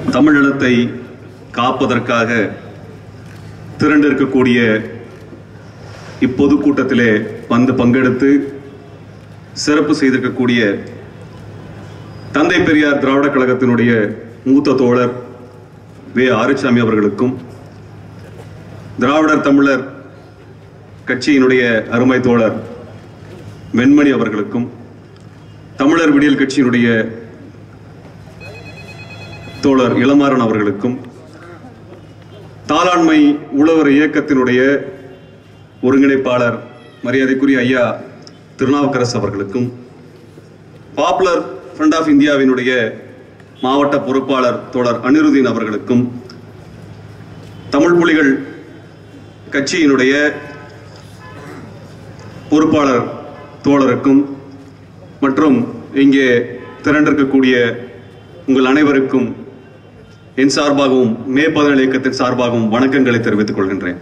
தமிழினத்தை காப்பதற்காக திரண்டிருக்கக்கூடிய இப்பொதுக்கூட்டத்திலே வந்து பங்கெடுத்து சிறப்பு செய்திருக்கக்கூடிய தந்தை பெரியார் திராவிட கழகத்தினுடைய மூத்த தோழர் வே ஆறுசாமி அவர்களுக்கும் திராவிடர் தமிழர் கட்சியினுடைய அருமை தோழர் வெண்மணி அவர்களுக்கும் தமிழர் விடியல் கட்சியினுடைய தோழர் இளமாறன் அவர்களுக்கும் தாளாண்மை உழவர் இயக்கத்தினுடைய ஒருங்கிணைப்பாளர் மரியாதைக்குரிய ஐயா திருநாவுக்கரசு அவர்களுக்கும் பாப்புலர் ஃப்ரண்ட் ஆஃப் இந்தியாவினுடைய மாவட்ட பொறுப்பாளர் தோழர் அனிருதீன் அவர்களுக்கும் தமிழ் புலிகள் கட்சியினுடைய பொறுப்பாளர் தோழருக்கும் மற்றும் இங்கே திரண்டிருக்கக்கூடிய உங்கள் அனைவருக்கும் என் சார்பாகவும் மே பதினேழு இயக்கத்தின் சார்பாகவும் வணக்கங்களை தெரிவித்துக் கொள்கின்றேன்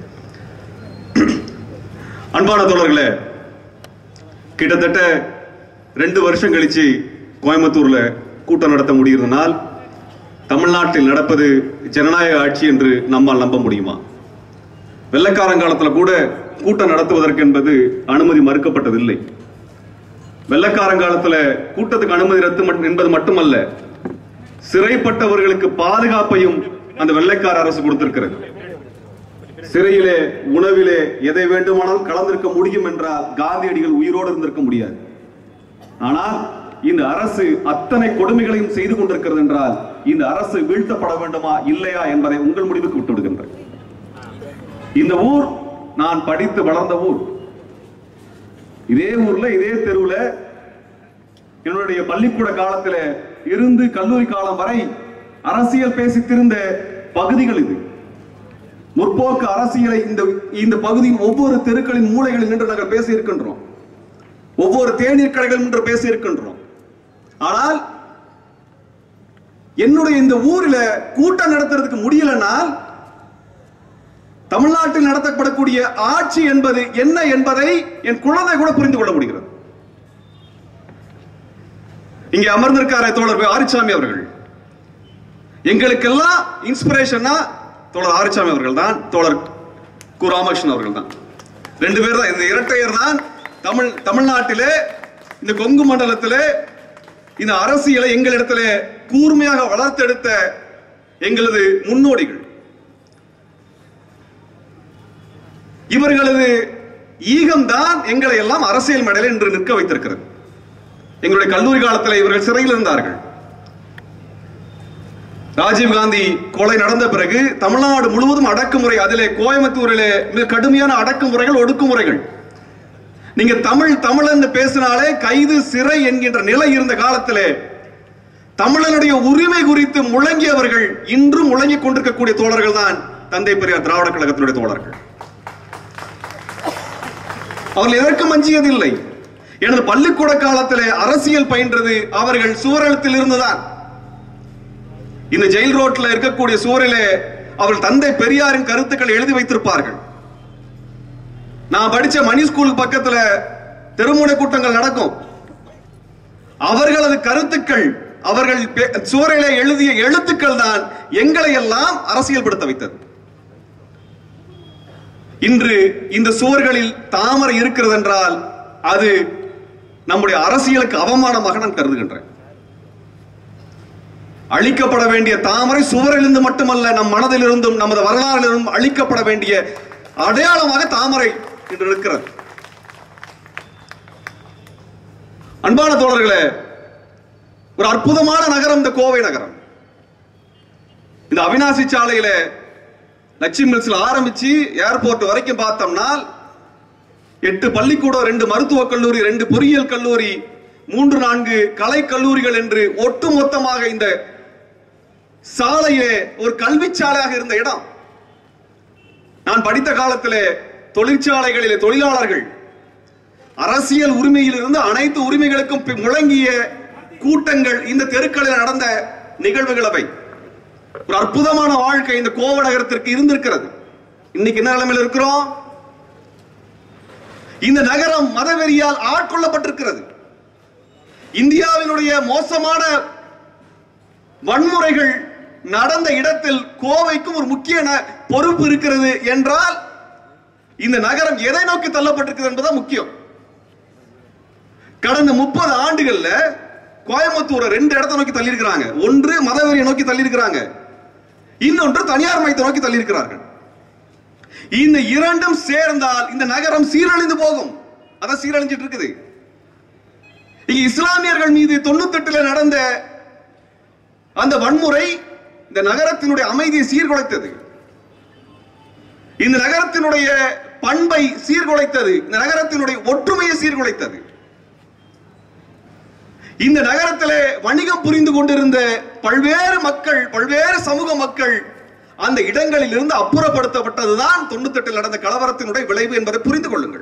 அன்பான தோழர்களே கிட்டத்தட்ட ரெண்டு வருஷம் கழிச்சு கோயம்புத்தூர்ல கூட்டம் நடத்த முடிகிறதுனால் தமிழ்நாட்டில் நடப்பது ஜனநாயக ஆட்சி என்று நம்மால் நம்ப முடியுமா வெள்ளக்காரங்காலத்துல கூட கூட்டம் நடத்துவதற்கு என்பது அனுமதி மறுக்கப்பட்டதில்லை வெள்ளக்காரங்காலத்துல கூட்டத்துக்கு அனுமதி ரத்து மட்- என்பது மட்டுமல்ல சிறைப்பட்டவர்களுக்கு பாதுகாப்பையும் அந்த வெள்ளைக்கார அரசு கொடுத்திருக்கிறது சிறையிலே உணவிலே எதை வேண்டுமானாலும் கலந்திருக்க முடியும் என்றால் காந்தியடிகள் உயிரோடு இருந்திருக்க முடியாது ஆனால் இந்த அரசு அத்தனை கொடுமைகளையும் செய்து கொண்டிருக்கிறது என்றால் இந்த அரசு வீழ்த்தப்பட வேண்டுமா இல்லையா என்பதை உங்கள் முடிவுக்கு விட்டு விடுகின்றேன் இந்த ஊர் நான் படித்து வளர்ந்த ஊர் இதே ஊர்ல இதே தெருவுல என்னுடைய பள்ளிக்கூட காலத்துல இருந்து கல்லூரி காலம் வரை அரசியல் பேசி திருந்த பகுதிகள் இது முற்போக்கு அரசியலை இந்த இந்த பகுதியின் ஒவ்வொரு தெருக்களின் மூலைகளில் நின்று நாங்கள் பேசி இருக்கின்றோம் ஒவ்வொரு தேநீர் கடைகள் என்று பேசி இருக்கின்றோம் ஆனால் என்னுடைய இந்த ஊரில் கூட்டம் நடத்துறதுக்கு முடியலனால் தமிழ்நாட்டில் நடத்தப்படக்கூடிய ஆட்சி என்பது என்ன என்பதை என் குழந்தை கூட புரிந்து கொள்ள முடிகிறது இங்கே அமர்ந்திருக்கார தோழர் ஆரிச்சாமி அவர்கள் எங்களுக்கெல்லாம் இன்ஸ்பிரேஷனா தோழர் ஆரிச்சாமி அவர்கள் தான் தோழர் கு ராமகிருஷ்ணன் அவர்கள் தான் ரெண்டு பேர் தான் இந்த இரட்டையர் தான் தமிழ் தமிழ்நாட்டிலே இந்த கொங்கு மண்டலத்திலே இந்த அரசியலை எங்களிடத்துல கூர்மையாக வளர்த்தெடுத்த எங்களது முன்னோடிகள் இவர்களது ஈகம்தான் எங்களை எல்லாம் அரசியல் மேடையில் இன்று நிற்க வைத்திருக்கிறது எங்களுடைய கல்லூரி காலத்தில் இவர்கள் சிறையில் இருந்தார்கள் ராஜீவ் காந்தி கொலை நடந்த பிறகு தமிழ்நாடு முழுவதும் அடக்குமுறை அதிலே கோயம்புத்தூரிலே மிக கடுமையான அடக்குமுறைகள் ஒடுக்குமுறைகள் நீங்க தமிழ் தமிழன் பேசினாலே கைது சிறை என்கின்ற நிலை இருந்த காலத்திலே தமிழனுடைய உரிமை குறித்து முழங்கியவர்கள் இன்றும் முழங்கிக் கொண்டிருக்கக்கூடிய தோழர்கள் தான் தந்தை பெரியார் திராவிட கழகத்தினுடைய தோழர்கள் அவர்கள் எதற்கும் அஞ்சியதில்லை எனது பள்ளிக்கூட காலத்திலே அரசியல் பயின்றது அவர்கள் சுவரெழுத்தில் இருந்துதான் இந்த ஜெயில் ரோட்ல இருக்கக்கூடிய சுவரிலே அவர்கள் தந்தை பெரியாரின் கருத்துக்களை எழுதி வைத்திருப்பார்கள் நான் படிச்ச மணி ஸ்கூல் பக்கத்துல தெருமுனை கூட்டங்கள் நடக்கும் அவர்களது கருத்துக்கள் அவர்கள் பே- சுவரிலே எழுதிய எழுத்துக்கள் தான் எங்களை எல்லாம் அரசியல்படுத்த வைத்தது இன்று இந்த சுவர்களில் தாமரை இருக்கிறது என்றால் அது நம்முடைய அரசியலுக்கு அவமானமாக நான் கருதுகின்றேன் அழிக்கப்பட வேண்டிய தாமரை சுவரிலிருந்து மட்டுமல்ல நம் மனதிலிருந்தும் நமது வரலாறிலிருந்தும் அழிக்கப்பட வேண்டிய அடையாளமாக தாமரை இன்று இருக்கிறது அன்பான தோழர்களே ஒரு அற்புதமான நகரம் இந்த கோவை நகரம் இந்த அவினாசி சாலையில லட்சுமி மில்ஸ்ல ஆரம்பிச்சு ஏர்போர்ட் வரைக்கும் பார்த்தோம்னா எட்டு பள்ளிக்கூடம் ரெண்டு மருத்துவக் கல்லூரி ரெண்டு பொறியியல் கல்லூரி மூன்று நான்கு கலை கல்லூரிகள் என்று ஒட்டுமொத்தமாக இந்த சாலையிலே ஒரு கல்வி சாலையாக இருந்த இடம் நான் படித்த காலத்திலே தொழிற்சாலைகளிலே தொழிலாளர்கள் அரசியல் உரிமையில் இருந்து அனைத்து உரிமைகளுக்கும் பி- முழங்கிய கூட்டங்கள் இந்த தெருக்களில் நடந்த நிகழ்வுகள் அவை ஒரு அற்புதமான வாழ்க்கை இந்த கோவ நகரத்திற்கு இருந்திருக்கிறது இன்னைக்கு என்ன நிலைமையில் இருக்கிறோம் இந்த நகரம் மதவெறியால் ஆட்கொள்ளப்பட்டிருக்கிறது இந்தியாவினுடைய மோசமான வன்முறைகள் நடந்த இடத்தில் கோவைக்கும் ஒரு முக்கிய ந- பொறுப்பு இருக்கிறது என்றால் இந்த நகரம் எதை நோக்கி தள்ளப்பட்டிருக்கிறது என்பதுதான் முக்கியம் கடந்த முப்பது ஆண்டுகள்ல கோயம்புத்தூரை ரெண்டு இடத்தை நோக்கி தள்ளி இருக்கிறாங்க ஒன்று மதவெறியை நோக்கி தள்ளி இருக்கிறாங்க இன்னொன்று தனியார் மையத்தை நோக்கி தள்ளி இருக்கிறார்கள் இந்த இரண்டும் சேர்ந்தால் இந்த நகரம் சீரழிந்து போகும் அதான் சீரழிஞ்சிட்டு இருக்குது இங்க இஸ்லாமியர்கள் மீது தொண்ணூத்தெட்டுல நடந்த அந்த வன்முறை இந்த நகரத்தினுடைய அமைதியை சீர்குலைத்தது இந்த நகரத்தினுடைய பண்பை சீர்குலைத்தது இந்த நகரத்தினுடைய ஒற்றுமையை சீர்குலைத்தது இந்த நகரத்திலே வணிகம் புரிந்து கொண்டிருந்த பல்வேறு மக்கள் பல்வேறு சமூக மக்கள் அந்த இடங்களில் இருந்து அப்புறப்படுத்தப்பட்டதுதான் தொண்ணூத்தெட்டில் நடந்த கலவரத்தினுடைய விளைவு என்பதை புரிந்து கொள்ளுங்கள்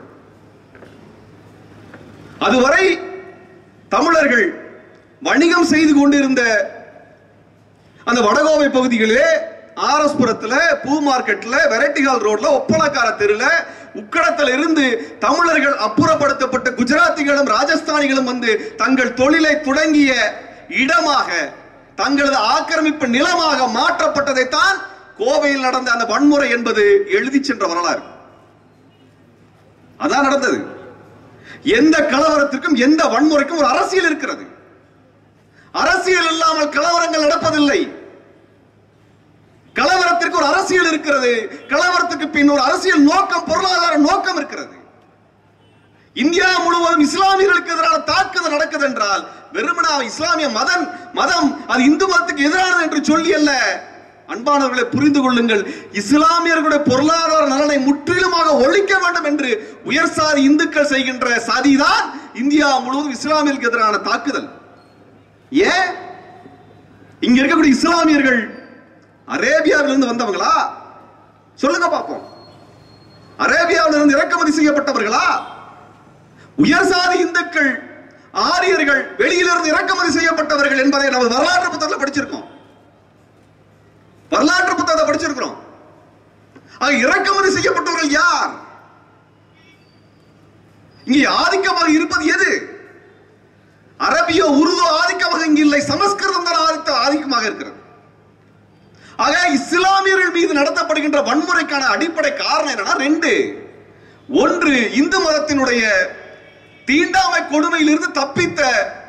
அதுவரை தமிழர்கள் வணிகம் செய்து கொண்டிருந்த அந்த வடகோவை பகுதிகளிலே ஆர்எஸ் புரத்துல பூ மார்க்கெட்ல வெரைட்டி ஹால் ரோட்ல ஒப்பளக்கார தெருல உக்கடத்தில் இருந்து தமிழர்கள் அப்புறப்படுத்தப்பட்ட குஜராத்திகளும் ராஜஸ்தானிகளும் வந்து தங்கள் தொழிலை தொடங்கிய இடமாக தங்களது ஆக்கிரமிப்பு நிலமாக மாற்றப்பட்டதைத்தான் கோவையில் நடந்த அந்த வன்முறை என்பது எழுதி சென்ற வரலாறு அதான் நடந்தது எந்த கலவரத்திற்கும் எந்த வன்முறைக்கும் ஒரு அரசியல் இருக்கிறது அரசியல் இல்லாமல் கலவரங்கள் நடப்பதில்லை கலவரத்திற்கு ஒரு அரசியல் இருக்கிறது கலவரத்துக்கு பின் ஒரு அரசியல் நோக்கம் பொருளாதார நோக்கம் இருக்கிறது இந்தியா முழுவதும் இஸ்லாமியர்களுக்கு எதிரான தாக்குதல் நடக்குது என்றால் வெறுமனா இஸ்லாமிய மதம் மதம் அது இந்து மதத்துக்கு எதிரானது என்று சொல்லி அல்ல அன்பானவர்களை புரிந்து கொள்ளுங்கள் இஸ்லாமியர்களுடைய பொருளாதார நலனை முற்றிலுமாக ஒழிக்க வேண்டும் என்று உயர்சாதி இந்துக்கள் செய்கின்ற சதிதான் இந்தியா முழுவதும் இஸ்லாமியர்களுக்கு எதிரான தாக்குதல் ஏன் இங்க இருக்கக்கூடிய இஸ்லாமியர்கள் அரேபியாவிலிருந்து வந்தவங்களா சொல்லுங்க பார்ப்போம் அரேபியாவிலிருந்து இறக்குமதி செய்யப்பட்டவர்களா உயர் சாதி இந்துக்கள் ஆரியர்கள் வெளியிலிருந்து இறக்குமதி செய்யப்பட்டவர்கள் என்பதை நம்ம வரலாற்று புத்தகத்தில் படிச்சிருக்கோம் வரலாற்று புத்தகத்தை படிச்சிருக்கிறோம் ஆக இறக்குமதி செய்யப்பட்டவர்கள் யார் இங்கே ஆதிக்கமாக இருப்பது எது அரபியோ உருதோ ஆதிக்கமாக இங்கு இல்லை சமஸ்கிருதம் தான் ஆதித்த ஆதிக்கமாக இருக்கிறது ஆக இஸ்லாமியர்கள் மீது நடத்தப்படுகின்ற வன்முறைக்கான அடிப்படை காரணம் என்னன்னா ரெண்டு ஒன்று இந்து மதத்தினுடைய தீண்டாமை கொடுமையிலிருந்து தப்பித்த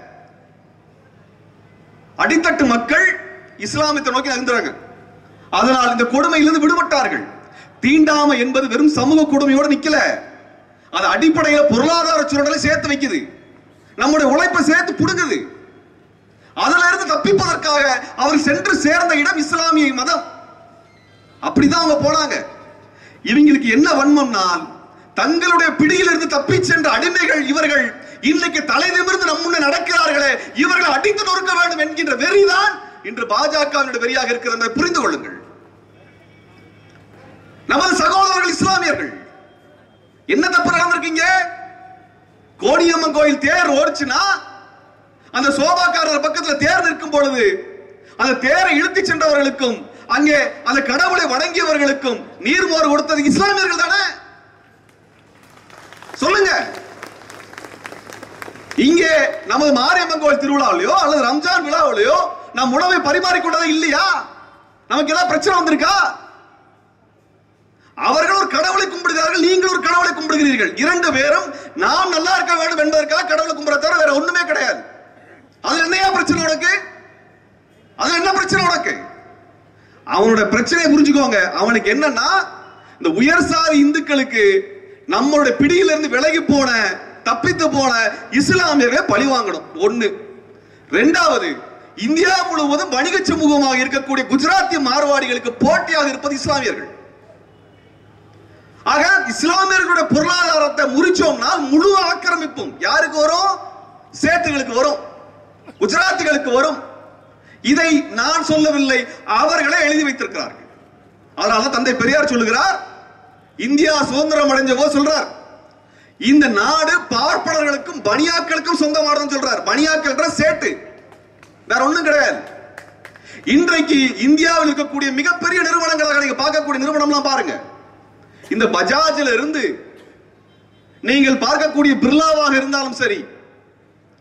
அடித்தட்டு மக்கள் இஸ்லாமியத்தை நோக்கி நகர்ந்துறாங்க அதனால் இந்த கொடுமையிலிருந்து விடுபட்டார்கள் தீண்டாமை என்பது வெறும் சமூக கொடுமையோட நிக்கல அது அடிப்படையில பொருளாதார சுரண்டலை சேர்த்து வைக்குது நம்முடைய உழைப்பை சேர்த்து புடுங்குது அதுல இருந்து தப்பிப்பதற்காக அவர் சென்று சேர்ந்த இடம் இஸ்லாமிய மதம் அப்படிதான் அவங்க போனாங்க இவங்களுக்கு என்ன வன்மம்னால் தங்களுடைய பிடியிலிருந்து தப்பி சென்ற அடிமைகள் இவர்கள் இன்னைக்கு தலை நிமிர்ந்து நம் முன்னே நடக்கிறார்களே இவர்கள் அடித்து நொறுக்க வேண்டும் என்கின்ற வெறிதான் இன்று பாஜகவினுடைய வெறியாக இருக்கிறது என்பதை புரிந்து கொள்ளுங்கள் நமது சகோதரர்கள் இஸ்லாமியர்கள் என்ன தப்பு நடந்திருக்கீங்க கோடியம்மன் கோயில் தேர் ஓடிச்சுன்னா அந்த சோபாக்காரர் பக்கத்துல தேர் நிற்கும் பொழுது அந்த தேரை இழுத்து சென்றவர்களுக்கும் அங்கே அந்த கடவுளை வணங்கியவர்களுக்கும் நீர்மோர் கொடுத்தது இஸ்லாமியர்கள் தானே சொல்லுங்க இங்கே நமது மாரியம்மன் கோயில் திருவிழாவிலையோ அல்லது ரம்ஜான் விழாவிலையோ நாம் உணவை பரிமாறிக்கொண்டதே இல்லையா நமக்கு ஏதாவது பிரச்சனை வந்திருக்கா அவர்கள் ஒரு கடவுளை கும்பிடுகிறார்கள் நீங்கள் ஒரு கடவுளை கும்பிடுகிறீர்கள் இரண்டு பேரும் நாம் நல்லா இருக்க வேண்டும் என்பதற்காக கடவுளை கும்பிட தவிர வேற ஒண்ணுமே கிடையாது அதுல என்னையா பிரச்சனை உனக்கு அதுல என்ன பிரச்சனை உனக்கு அவனோட பிரச்சனையை புரிஞ்சுக்கோங்க அவனுக்கு என்னன்னா இந்த உயர் சாதி இந்துக்களுக்கு நம்மளுடைய பிடியிலிருந்து விலகி போன தப்பித்து போன இஸ்லாமியர்களை பழி வாங்கணும் ஒண்ணு ரெண்டாவது இந்தியா முழுவதும் வணிக சமூகமாக இருக்கக்கூடிய குஜராத்தி மார்வாடிகளுக்கு போட்டியாக இருப்பது இஸ்லாமியர்கள் ஆக இஸ்லாமியர்களுடைய பொருளாதாரத்தை முறிச்சோம்னா முழு ஆக்கிரமிப்பும் யாருக்கு வரும் சேட்டுகளுக்கு வரும் குஜராத்திகளுக்கு வரும் இதை நான் சொல்லவில்லை அவர்களே எழுதி வைத்திருக்கிறார்கள் அதனால தந்தை பெரியார் சொல்லுகிறார் இந்தியா சுதந்திரம் அடைஞ்ச போது சொல்றார் இந்த நாடு பார்ப்பனர்களுக்கும் பனியாக்களுக்கும் சொந்தமானதுன்னு சொல்றார் பனியாக்கள்ன்ற சேட்டு வேற ஒண்ணும் கிடையாது இன்றைக்கு இந்தியாவில் இருக்கக்கூடிய மிகப்பெரிய நிறுவனங்களாக நீங்க பார்க்கக்கூடிய நிறுவனம்லாம் பாருங்க இந்த பஜாஜில் இருந்து நீங்கள் பார்க்கக்கூடிய பிர்லாவாக இருந்தாலும் சரி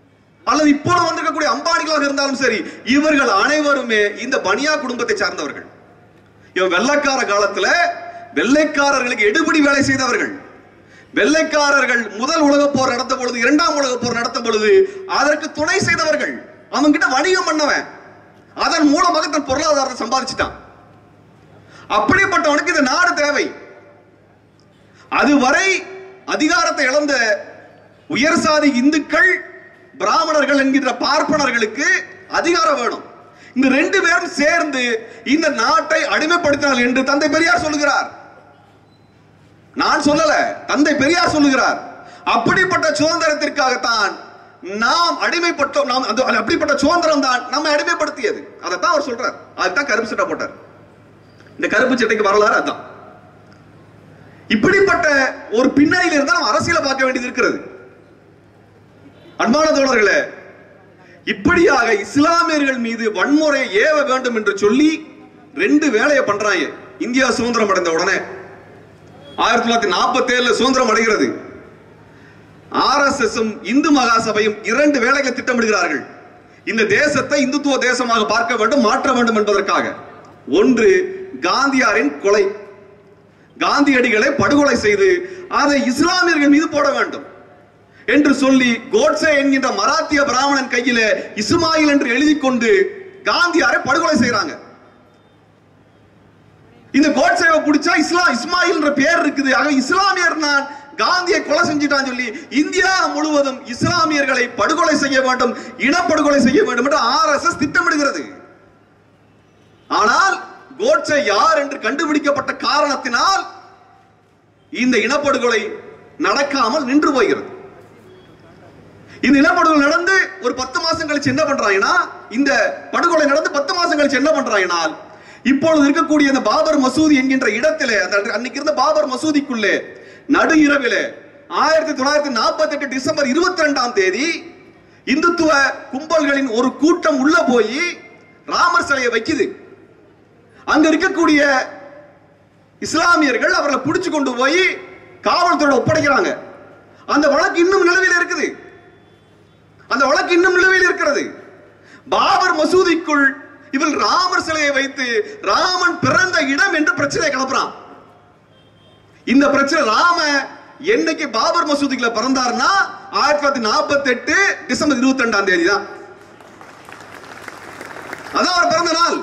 அல்லது இப்போது வந்திருக்கக்கூடிய அம்பானிகளாக இருந்தாலும் சரி இவர்கள் அனைவருமே இந்த பனியா குடும்பத்தை சார்ந்தவர்கள் இவன் வெள்ளைக்கார காலத்துல வெள்ளைக்காரர்களுக்கு எடுபடி வேலை செய்தவர்கள் வெள்ளைக்காரர்கள் முதல் உலகப் போர் நடத்த பொழுது இரண்டாம் உலகப் போர் நடத்த பொழுது அதற்கு துணை செய்தவர்கள் அவங்க கிட்ட வணிகம் பண்ணவன் அதன் மூலமாக தன் பொருளாதாரத்தை சம்பாதிச்சிட்டான் அப்படிப்பட்டவனுக்கு இந்த நாடு தேவை அதுவரை அதிகாரத்தை இழந்த உயர் சாதி இந்துக்கள் பிராமணர்கள் என்கின்ற பார்ப்பனர்களுக்கு அதிகாரம் வேணும் இந்த ரெண்டு பேரும் சேர்ந்து இந்த நாட்டை அடிமைப்படுத்தினார் என்று தந்தை பெரியார் சொல்லுகிறார் நான் சொல்லல தந்தை பெரியார் சொல்லுகிறார் அப்படிப்பட்ட சுதந்திரத்திற்காகத்தான் நாம் அடிமைப்பட்டோம் நாம் அந்த அப்படிப்பட்ட சுதந்திரம் தான் நம்மை அடிமைப்படுத்தியது அதைத்தான் அவர் சொல்றார் அதுதான் கருப்பு சட்டை போட்டார் இந்த கருப்பு சட்டைக்கு வரலாறு அதான் இப்படிப்பட்ட ஒரு பின்னணியில் இருந்தால் நம்ம அரசியலை பார்க்க வேண்டியது இருக்கிறது அன்பான தோழர்களே இப்படியாக இஸ்லாமியர்கள் மீது வன்முறை ஏவ வேண்டும் என்று சொல்லி ரெண்டு வேலையை பண்றாங்க இந்தியா சுதந்திரம் அடைந்த உடனே ஆயிரத்தி தொள்ளாயிரத்தி நாற்பத்தி ஏழுல சுதந்திரம் அடைகிறது ஆர்எஸ்எஸ் இந்து மகாசபையும் இரண்டு வேலைகளை திட்டமிடுகிறார்கள் இந்த தேசத்தை இந்துத்துவ தேசமாக பார்க்க வேண்டும் மாற்ற வேண்டும் என்பதற்காக ஒன்று காந்தியாரின் கொலை காந்தியடிகளை படுகொலை செய்து அதை இஸ்லாமியர்கள் மீது போட வேண்டும் என்று சொல்லி கோட்சே என்கின்ற மராத்திய பிராமணன் கையில இஸ்மாயில் என்று எழுதி கொண்டு காந்தியாரை படுகொலை செய்யறாங்க இந்த கோட்சேவை பிடிச்சா இஸ்லாம் இஸ்மாயில் என்ற பேர் இருக்குது ஆக இஸ்லாமியர் நான் காந்தியை கொலை செஞ்சுட்டான்னு சொல்லி இந்தியா முழுவதும் இஸ்லாமியர்களை படுகொலை செய்ய வேண்டும் இனப்படுகொலை செய்ய வேண்டும் என்று ஆர்எஸ்எஸ் திட்டமிடுகிறது ஆனால் கோட்சே யார் என்று கண்டுபிடிக்கப்பட்ட காரணத்தினால் இந்த இனப்படுகொலை நடக்காமல் நின்று போகிறது இந்த இனப்படுகொலை நடந்து ஒரு பத்து மாசம் கழிச்சு என்ன பண்றாங்கன்னா இந்த படுகொலை நடந்து பத்து மாசம் கழிச்சு என்ன பண்றாங்கன்னா இப்பொழுது இருக்கக்கூடிய இந்த பாபர் மசூதி என்கின்ற இடத்திலே அந்த அன்னைக்கு இருந்த பாபர் மசூதிக்குள்ளே நடு இரவிலே ஆயிரத்தி தொள்ளாயிரத்தி நாற்பத்தி எட்டு டிசம்பர் இருபத்தி ரெண்டாம் தேதி இந்துத்துவ கும்பல்களின் ஒரு கூட்டம் உள்ள போய் ராமர் சிலையை வைக்குது அங்க இருக்கக்கூடிய இஸ்லாமியர்கள் அவர்களை பிடிச்சு கொண்டு போய் காவல்துறையோட ஒப்படைக்கிறாங்க அந்த வழக்கு இன்னும் நிலவில் இருக்குது அந்த வழக்கு இன்னும் நிலுவையில் இருக்கிறது பாபர் மசூதிக்குள் இவள் ராமர் சிலையை வைத்து ராமன் பிறந்த இடம் என்று பிரச்சனை கிளப்புறான் இந்த பிரச்சனை ராம என்னைக்கு பாபர் மசூதிக்குள்ள பிறந்தார்னா ஆயிரத்தி தொள்ளாயிரத்தி நாற்பத்தி எட்டு டிசம்பர் இருபத்தி ரெண்டாம் தேதி தான் அதான் அவர் பிறந்த நாள்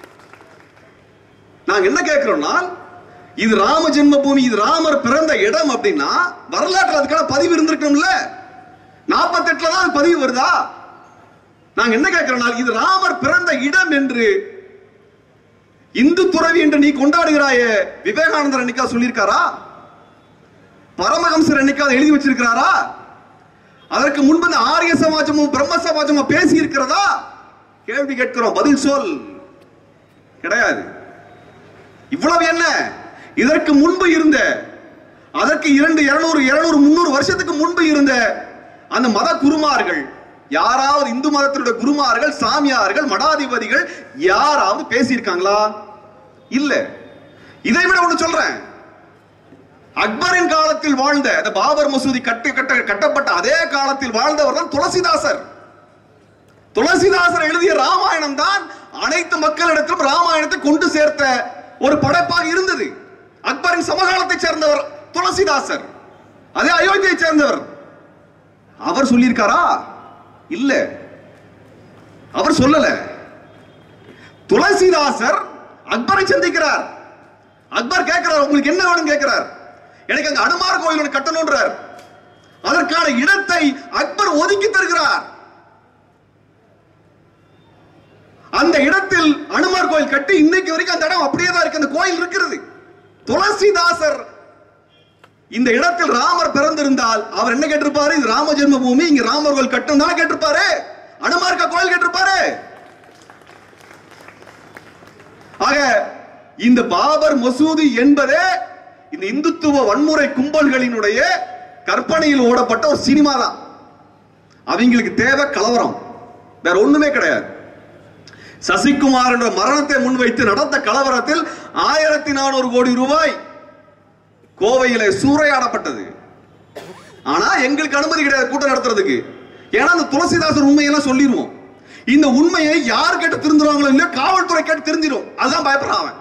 நாங்க என்ன கேட்கிறோம்னா இது ராம ஜென்ம பூமி இது ராமர் பிறந்த இடம் அப்படின்னா வரலாற்றில் அதுக்கான பதிவு இருந்திருக்கணும்ல நாற்பத்தெட்டுல தான் பதிவு வருதா நாங்க என்ன கேட்கிறோம்னா இது ராமர் பிறந்த இடம் என்று இந்து துறவி என்று நீ கொண்டாடுகிறாயே விவேகானந்தர் அன்னைக்கா சொல்லியிருக்காரா பரமஹம்சர் அன்னைக்கா எழுதி வச்சிருக்கிறாரா அதற்கு முன்பு இந்த ஆரிய சமாஜமும் பிரம்ம சமாஜமும் பேசி இருக்கிறதா கேள்வி கேட்கிறோம் பதில் சொல் கிடையாது இவ்வளவு என்ன இதற்கு முன்பு இருந்த அதற்கு இரண்டு இருநூறு இருநூறு முன்னூறு வருஷத்துக்கு முன்பு இருந்த அந்த மத குருமார்கள் யாராவது இந்து மதத்தினுடைய குருமார்கள் சாமியார்கள் மடாதிபதிகள் யாராவது பேசியிருக்காங்களா இல்ல இதை விட ஒண்ணு சொல்றேன் அக்பரின் காலத்தில் வாழ்ந்த அந்த பாபர் மசூதி கட்டு கட்ட கட்டப்பட்ட அதே காலத்தில் வாழ்ந்தவர் தான் துளசிதாசர் துளசிதாசர் எழுதிய ராமாயணம் தான் அனைத்து மக்களிடத்திலும் ராமாயணத்தை கொண்டு சேர்த்த ஒரு படைப்பாக இருந்தது அக்பரின் சமகாலத்தை சேர்ந்தவர் துளசிதாசர் அதே அயோத்தியை சேர்ந்தவர் அவர் சொல்லியிருக்காரா இல்ல அவர் சொல்லல துளசிதாசர் அக்பரை சந்திக்கிறார் அக்பர் கேட்கிறார் உங்களுக்கு என்ன வேணும் கேட்கிறார் எனக்கு அங்க அனுமார் கோயில் ஒன்று கட்டணும்ன்றார் அதற்கான இடத்தை அக்பர் ஒதுக்கி தருகிறார் அந்த இடத்தில் அனுமார் கோயில் கட்டி இன்னைக்கு வரைக்கும் அந்த இடம் அப்படியே தான் இருக்கு அந்த கோயில் இருக்கிறது துளசிதாசர் இந்த இடத்தில் ராமர் பிறந்திருந்தால் அவர் என்ன கேட்டிருப்பாரு இது ராம ஜென்ம பூமி இங்க ராமர் கோயில் கட்டும் தானே கேட்டிருப்பாரு அனுமார்க்கா கோயில் கேட்டிருப்பாரு ஆக இந்த பாபர் மசூதி என்பதே இந்த இந்துத்துவ வன்முறை கும்பல்களினுடைய கற்பனையில் ஓடப்பட்ட ஒரு சினிமா தான் அவங்களுக்கு தேவை கலவரம் வேற ஒண்ணுமே கிடையாது சசிகுமார் என்ற மரணத்தை முன்வைத்து நடந்த கலவரத்தில் ஆயிரத்தி நானூறு கோடி ரூபாய் கோவையில சூறையாடப்பட்டது ஆனா எங்களுக்கு அனுமதி கிடையாது கூட்டம் நடத்துறதுக்கு ஏன்னா அந்த துளசிதாசர் உண்மையெல்லாம் சொல்லிடுவோம் இந்த உண்மையை யார் கேட்டு திருந்துறாங்களோ இல்லையோ காவல்துறை கேட்டு தெரிஞ்சிடும் அதுதான் பயப்படுறான் அவன்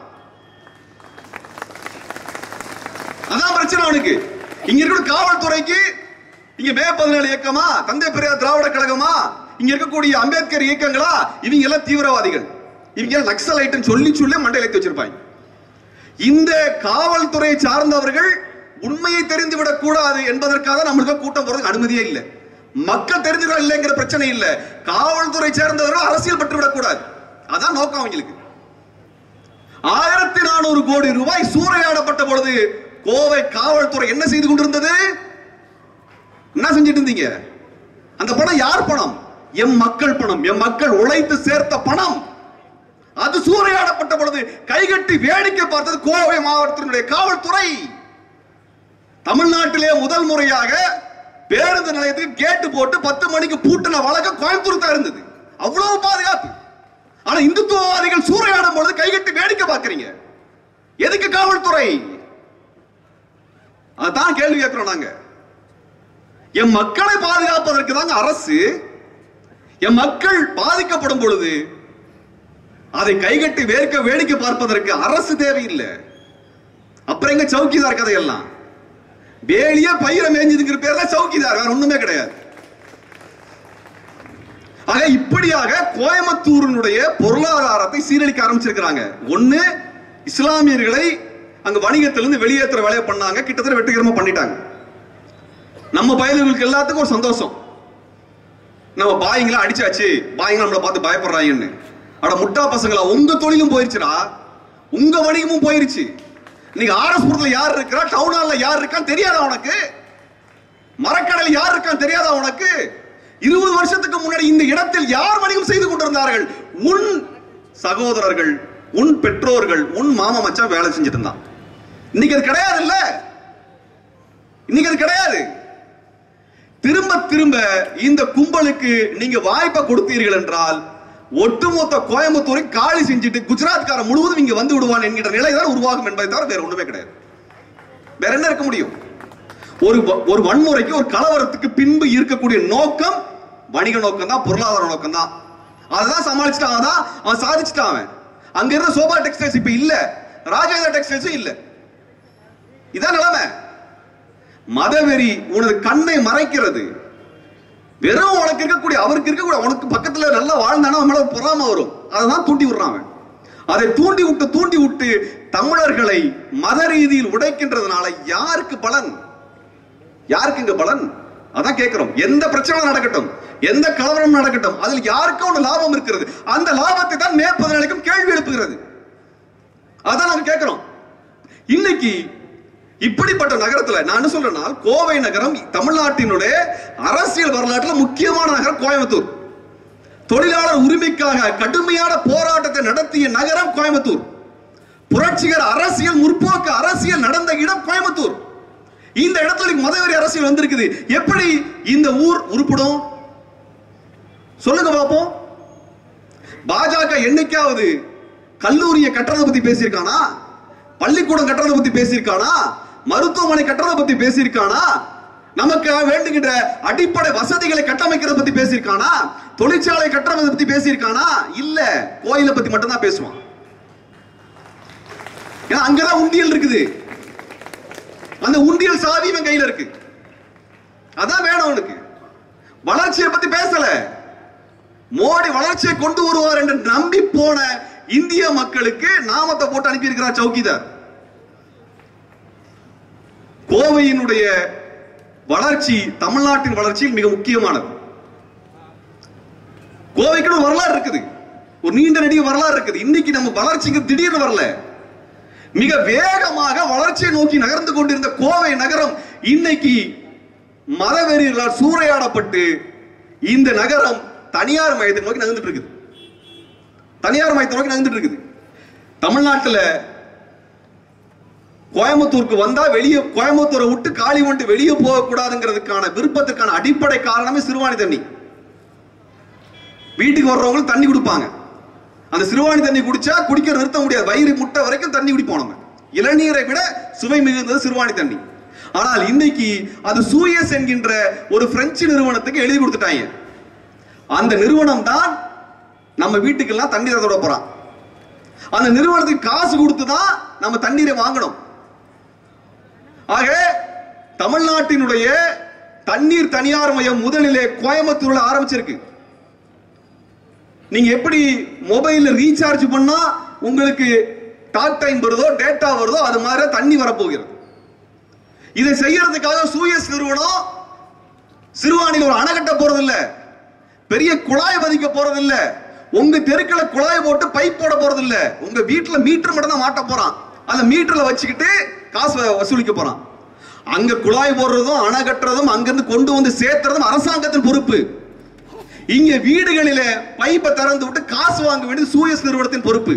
அதான் பிரச்சனை அவனுக்கு இங்க இருக்கிற காவல்துறைக்கு இங்க மே பதினேழு இயக்கமா தந்தை பெரியார் திராவிட கழகமா இங்க இருக்கக்கூடிய அம்பேத்கர் இயக்கங்களா இவங்க எல்லாம் தீவிரவாதிகள் இவங்க எல்லாம் நக்சலைட்னு சொல்லி சொல்லி மண்டையில ஏத்தி வச்சிருப்பாங்க இந்த காவல்துறை சார்ந்தவர்கள் உண்மையை தெரிந்து விடக் கூடாது என்பதற்காக நம்மளுக்கு கூட்டம் போறதுக்கு அனுமதியே இல்லை மக்கள் தெரிஞ்சுக்கலாம் இல்லைங்கிற பிரச்சனை இல்ல காவல்துறை சேர்ந்தவர்கள் அரசியல் பட்டு விடக்கூடாது அதான் நோக்கம் அவங்களுக்கு ஆயிரத்தி நானூறு கோடி ரூபாய் சூறையாடப்பட்ட பொழுது கோவை காவல்துறை என்ன செய்து கொண்டிருந்தது என்ன செஞ்சிட்டு இருந்தீங்க அந்த பணம் யார் பணம் எம் மக்கள் பணம் எம் மக்கள் உழைத்து சேர்த்த பணம் அது சூறையாடப்பட்ட பொழுது கைகட்டி வேடிக்கை பார்த்தது கோவை மாவட்டத்தினுடைய காவல்துறை தமிழ்நாட்டிலே முதல் முறையாக பேருந்து நிலையத்துக்கு கேட்டு போட்டு பத்து மணிக்கு பூட்டின வழக்கம் கோயம்புத்தூர் தான் இருந்தது அவ்வளவு பாதுகாப்பு ஆனா இந்துத்துவவாதிகள் சூறையாடும் பொழுது கைகட்டி வேடிக்கை பார்க்கறீங்க எதுக்கு காவல்துறை அதான் கேள்வி கேட்கிறோம் நாங்க என் மக்களை பாதுகாப்பதற்கு தாங்க அரசு என் மக்கள் பாதிக்கப்படும் பொழுது அதை கைகட்டி வேர்க்க வேடிக்கை பார்ப்பதற்கு அரசு தேவையில்லை அப்புறம் எங்க சௌக்கிதார் கதையெல்லாம் வேலியா பயிரை மேய்ஞ்சதுங்கிற பேர்ல சௌக்கிதார் வேற ஒண்ணுமே கிடையாது ஆக இப்படியாக கோயம்புத்தூரினுடைய பொருளாதாரத்தை சீரழிக்க ஆரம்பிச்சிருக்கிறாங்க ஒண்ணு இஸ்லாமியர்களை அங்க வணிகத்திலிருந்து வெளியேற்றுற வேலையை பண்ணாங்க கிட்டத்தட்ட வெற்றிகரமா பண்ணிட்டாங்க நம்ம பயலுகளுக்கு எல்லாத்துக்கும் ஒரு சந்தோஷம் நம்ம பாய்ங்களா அடிச்சாச்சு பாய்ங்க நம்மளை பார்த்து பயப்படுறாங்கன்னு அட முட்டா பசங்களா உங்க தொழிலும் போயிருச்சுடா உங்க வணிகமும் போயிருச்சு நீங்க ஆர்எஸ்புரத்துல யார் இருக்கிறா டவுன் ஹால்ல யார் இருக்கான்னு தெரியாதா உனக்கு மரக்கடையில் யார் இருக்கான்னு தெரியாதா உனக்கு இருபது வருஷத்துக்கு முன்னாடி இந்த இடத்தில் யார் வணிகம் செய்து கொண்டிருந்தார்கள் உன் சகோதரர்கள் உன் பெற்றோர்கள் உன் மாமா மச்சான் வேலை செஞ்சுட்டு இருந்தான் இன்னைக்கு அது கிடையாது இல்ல இன்னைக்கு அது கிடையாது திரும்ப திரும்ப இந்த கும்பலுக்கு நீங்க வாய்ப்பை கொடுத்தீர்கள் என்றால் ஒட்டுமொத்த கோயம்புத்தூரை காலி செஞ்சுட்டு குஜராத்காரன் முழுவதும் இங்க வந்து விடுவான் என்கிற நிலை தான் உருவாகும் என்பதை தவிர வேற ஒண்ணுமே கிடையாது வேற என்ன இருக்க முடியும் ஒரு வ- ஒரு வன்முறைக்கு ஒரு கலவரத்துக்கு பின்பு இருக்கக்கூடிய நோக்கம் வணிக நோக்கம் தான் பொருளாதார நோக்கம் தான் அதுதான் சமாளிச்சுட்டான் அதான் அவன் சாதிச்சுட்டான் அவன் அங்க இருந்த சோபா டெக்ஸ்டைல்ஸ் இப்ப இல்ல ராஜேந்திர டெக்ஸ்டைல்ஸும் இல்ல இதான் நிலைமை மதவெறி உனது கண்ணை மறைக்கிறது வெறும் உனக்கு இருக்கக்கூடிய அவருக்கு இருக்கக்கூடிய உனக்கு பக்கத்துல நல்லா வாழ்ந்தானா அவன் மேல ஒரு பொறாம வரும் அதான் தூண்டி விடுறான் அவன் அதை தூண்டி விட்டு தூண்டி விட்டு தமிழர்களை மத ரீதியில் உடைக்கின்றதுனால யாருக்கு பலன் யாருக்கு இங்க பலன் அதான் கேட்கிறோம் எந்த பிரச்சனை நடக்கட்டும் எந்த கலவரம் நடக்கட்டும் அதில் யாருக்கும் ஒரு லாபம் இருக்கிறது அந்த லாபத்தை தான் மேற்பதனாலைக்கும் கேள்வி எழுப்புகிறது அதான் நாங்க கேட்கிறோம் இன்னைக்கு இப்படிப்பட்ட நகரத்துல நான் என்ன சொல்றேன்னா கோவை நகரம் தமிழ்நாட்டினுடைய அரசியல் வரலாற்றுல முக்கியமான நகரம் கோயம்புத்தூர் தொழிலாளர் உரிமைக்காக கடுமையான போராட்டத்தை நடத்திய நகரம் கோயம்புத்தூர் புரட்சிகர அரசியல் முற்போக்கு அரசியல் நடந்த இடம் கோயம்புத்தூர் இந்த இடத்துல இன்னைக்கு மதவெறி அரசியல் வந்திருக்குது எப்படி இந்த ஊர் உருப்படும் சொல்லுங்க பாப்போம் பாஜக என்னைக்காவது கல்லூரியை கட்டுறதை பத்தி பேசியிருக்கானா பள்ளிக்கூடம் கட்டுறதை பத்தி பேசியிருக்கானா மருத்துவமனை கட்டுறதை பத்தி பேசியிருக்கானா நமக்கு வேண்டுகின்ற அடிப்படை வசதிகளை கட்டமைக்கிறத பத்தி பேசியிருக்கானா தொழிற்சாலை கட்டுறதை பத்தி பேசியிருக்கானா இல்ல கோயிலை பத்தி மட்டும் தான் பேசுவான் ஏன்னா அங்கதான் உண்டியல் இருக்குது அந்த உண்டியல் சாவி இவன் கையில இருக்கு அதான் வேணும் அவனுக்கு வளர்ச்சியை பத்தி பேசல மோடி வளர்ச்சியை கொண்டு வருவார் என்று நம்பி போன இந்திய மக்களுக்கு நாமத்தை போட்டு அனுப்பி இருக்கிறார் சௌக்கிதார் கோவையினுடைய வளர்ச்சி தமிழ்நாட்டின் வளர்ச்சியில் மிக முக்கியமானது கோவைக்கு ஒரு வரலாறு இருக்குது ஒரு நீண்ட நெடிய வரலாறு இருக்குது இன்னைக்கு நம்ம வளர்ச்சிக்கு திடீர்னு வரல மிக வேகமாக வளர்ச்சியை நோக்கி நகர்ந்து கொண்டிருந்த கோவை நகரம் இன்னைக்கு மதவெறியர்களால் சூறையாடப்பட்டு இந்த நகரம் தனியார் மையத்தை நோக்கி நகர்ந்துட்டு இருக்குது தனியார் மையத்தை நோக்கி நகர்ந்துட்டு இருக்குது தமிழ்நாட்டுல கோயம்புத்தூருக்கு வந்தா வெளியே கோயம்புத்தூரை விட்டு காலி வந்துட்டு வெளியே போகக்கூடாதுங்கிறதுக்கான விருப்பத்துக்கான அடிப்படை காரணமே சிறுவாணி தண்ணி வீட்டுக்கு வர்றவங்களுக்கு தண்ணி கொடுப்பாங்க அந்த சிறுவாணி தண்ணி குடிச்சா குடிக்க நிறுத்த முடியாது வயிறு முட்டை வரைக்கும் தண்ணி குடிப்போம் நம்ம இளநீரை விட சுவை மிகுந்தது சிறுவாணி தண்ணி ஆனால் இன்னைக்கு அது சூயஸ் என்கின்ற ஒரு பிரெஞ்சு நிறுவனத்துக்கு எழுதி கொடுத்துட்டாங்க அந்த நிறுவனம் தான் நம்ம வீட்டுக்கெல்லாம் தண்ணீரை தொட போறான் அந்த நிறுவனத்துக்கு காசு கொடுத்து தான் நம்ம தண்ணீரை வாங்கணும் ஆக தமிழ்நாட்டினுடைய தண்ணீர் தனியார் மையம் முதலிலே கோயம்புத்தூர்ல ஆரம்பிச்சிருக்கு நீங்க எப்படி மொபைல்ல ரீசார்ஜ் பண்ணா உங்களுக்கு டாக் டைம் வருதோ டேட்டா வருதோ அது மாதிரி தண்ணி வரப்போகிறது இதை செய்யறதுக்காக சூயஸ் நிறுவனம் சிறுவாணியில் ஒரு அணை கட்ட போறது இல்ல பெரிய குழாய் பதிக்க போறது இல்ல உங்க தெருக்களை குழாய் போட்டு பைப் போட போறது இல்ல உங்க வீட்டுல மீட்டர் மட்டும் தான் மாட்ட போறான் அந்த மீட்டர்ல வச்சுக்கிட்டு காசு வ- வசூலிக்க போறான் அங்க குழாய் போடுறதும் அணை கட்டுறதும் அங்கிருந்து கொண்டு வந்து சேர்த்துறதும் அரசாங்கத்தின் பொறுப்பு இங்க வீடுகளிலே பைப்பை திறந்து விட்டு காசு வாங்க வேண்டியது சூயஸ் நிறுவனத்தின் பொறுப்பு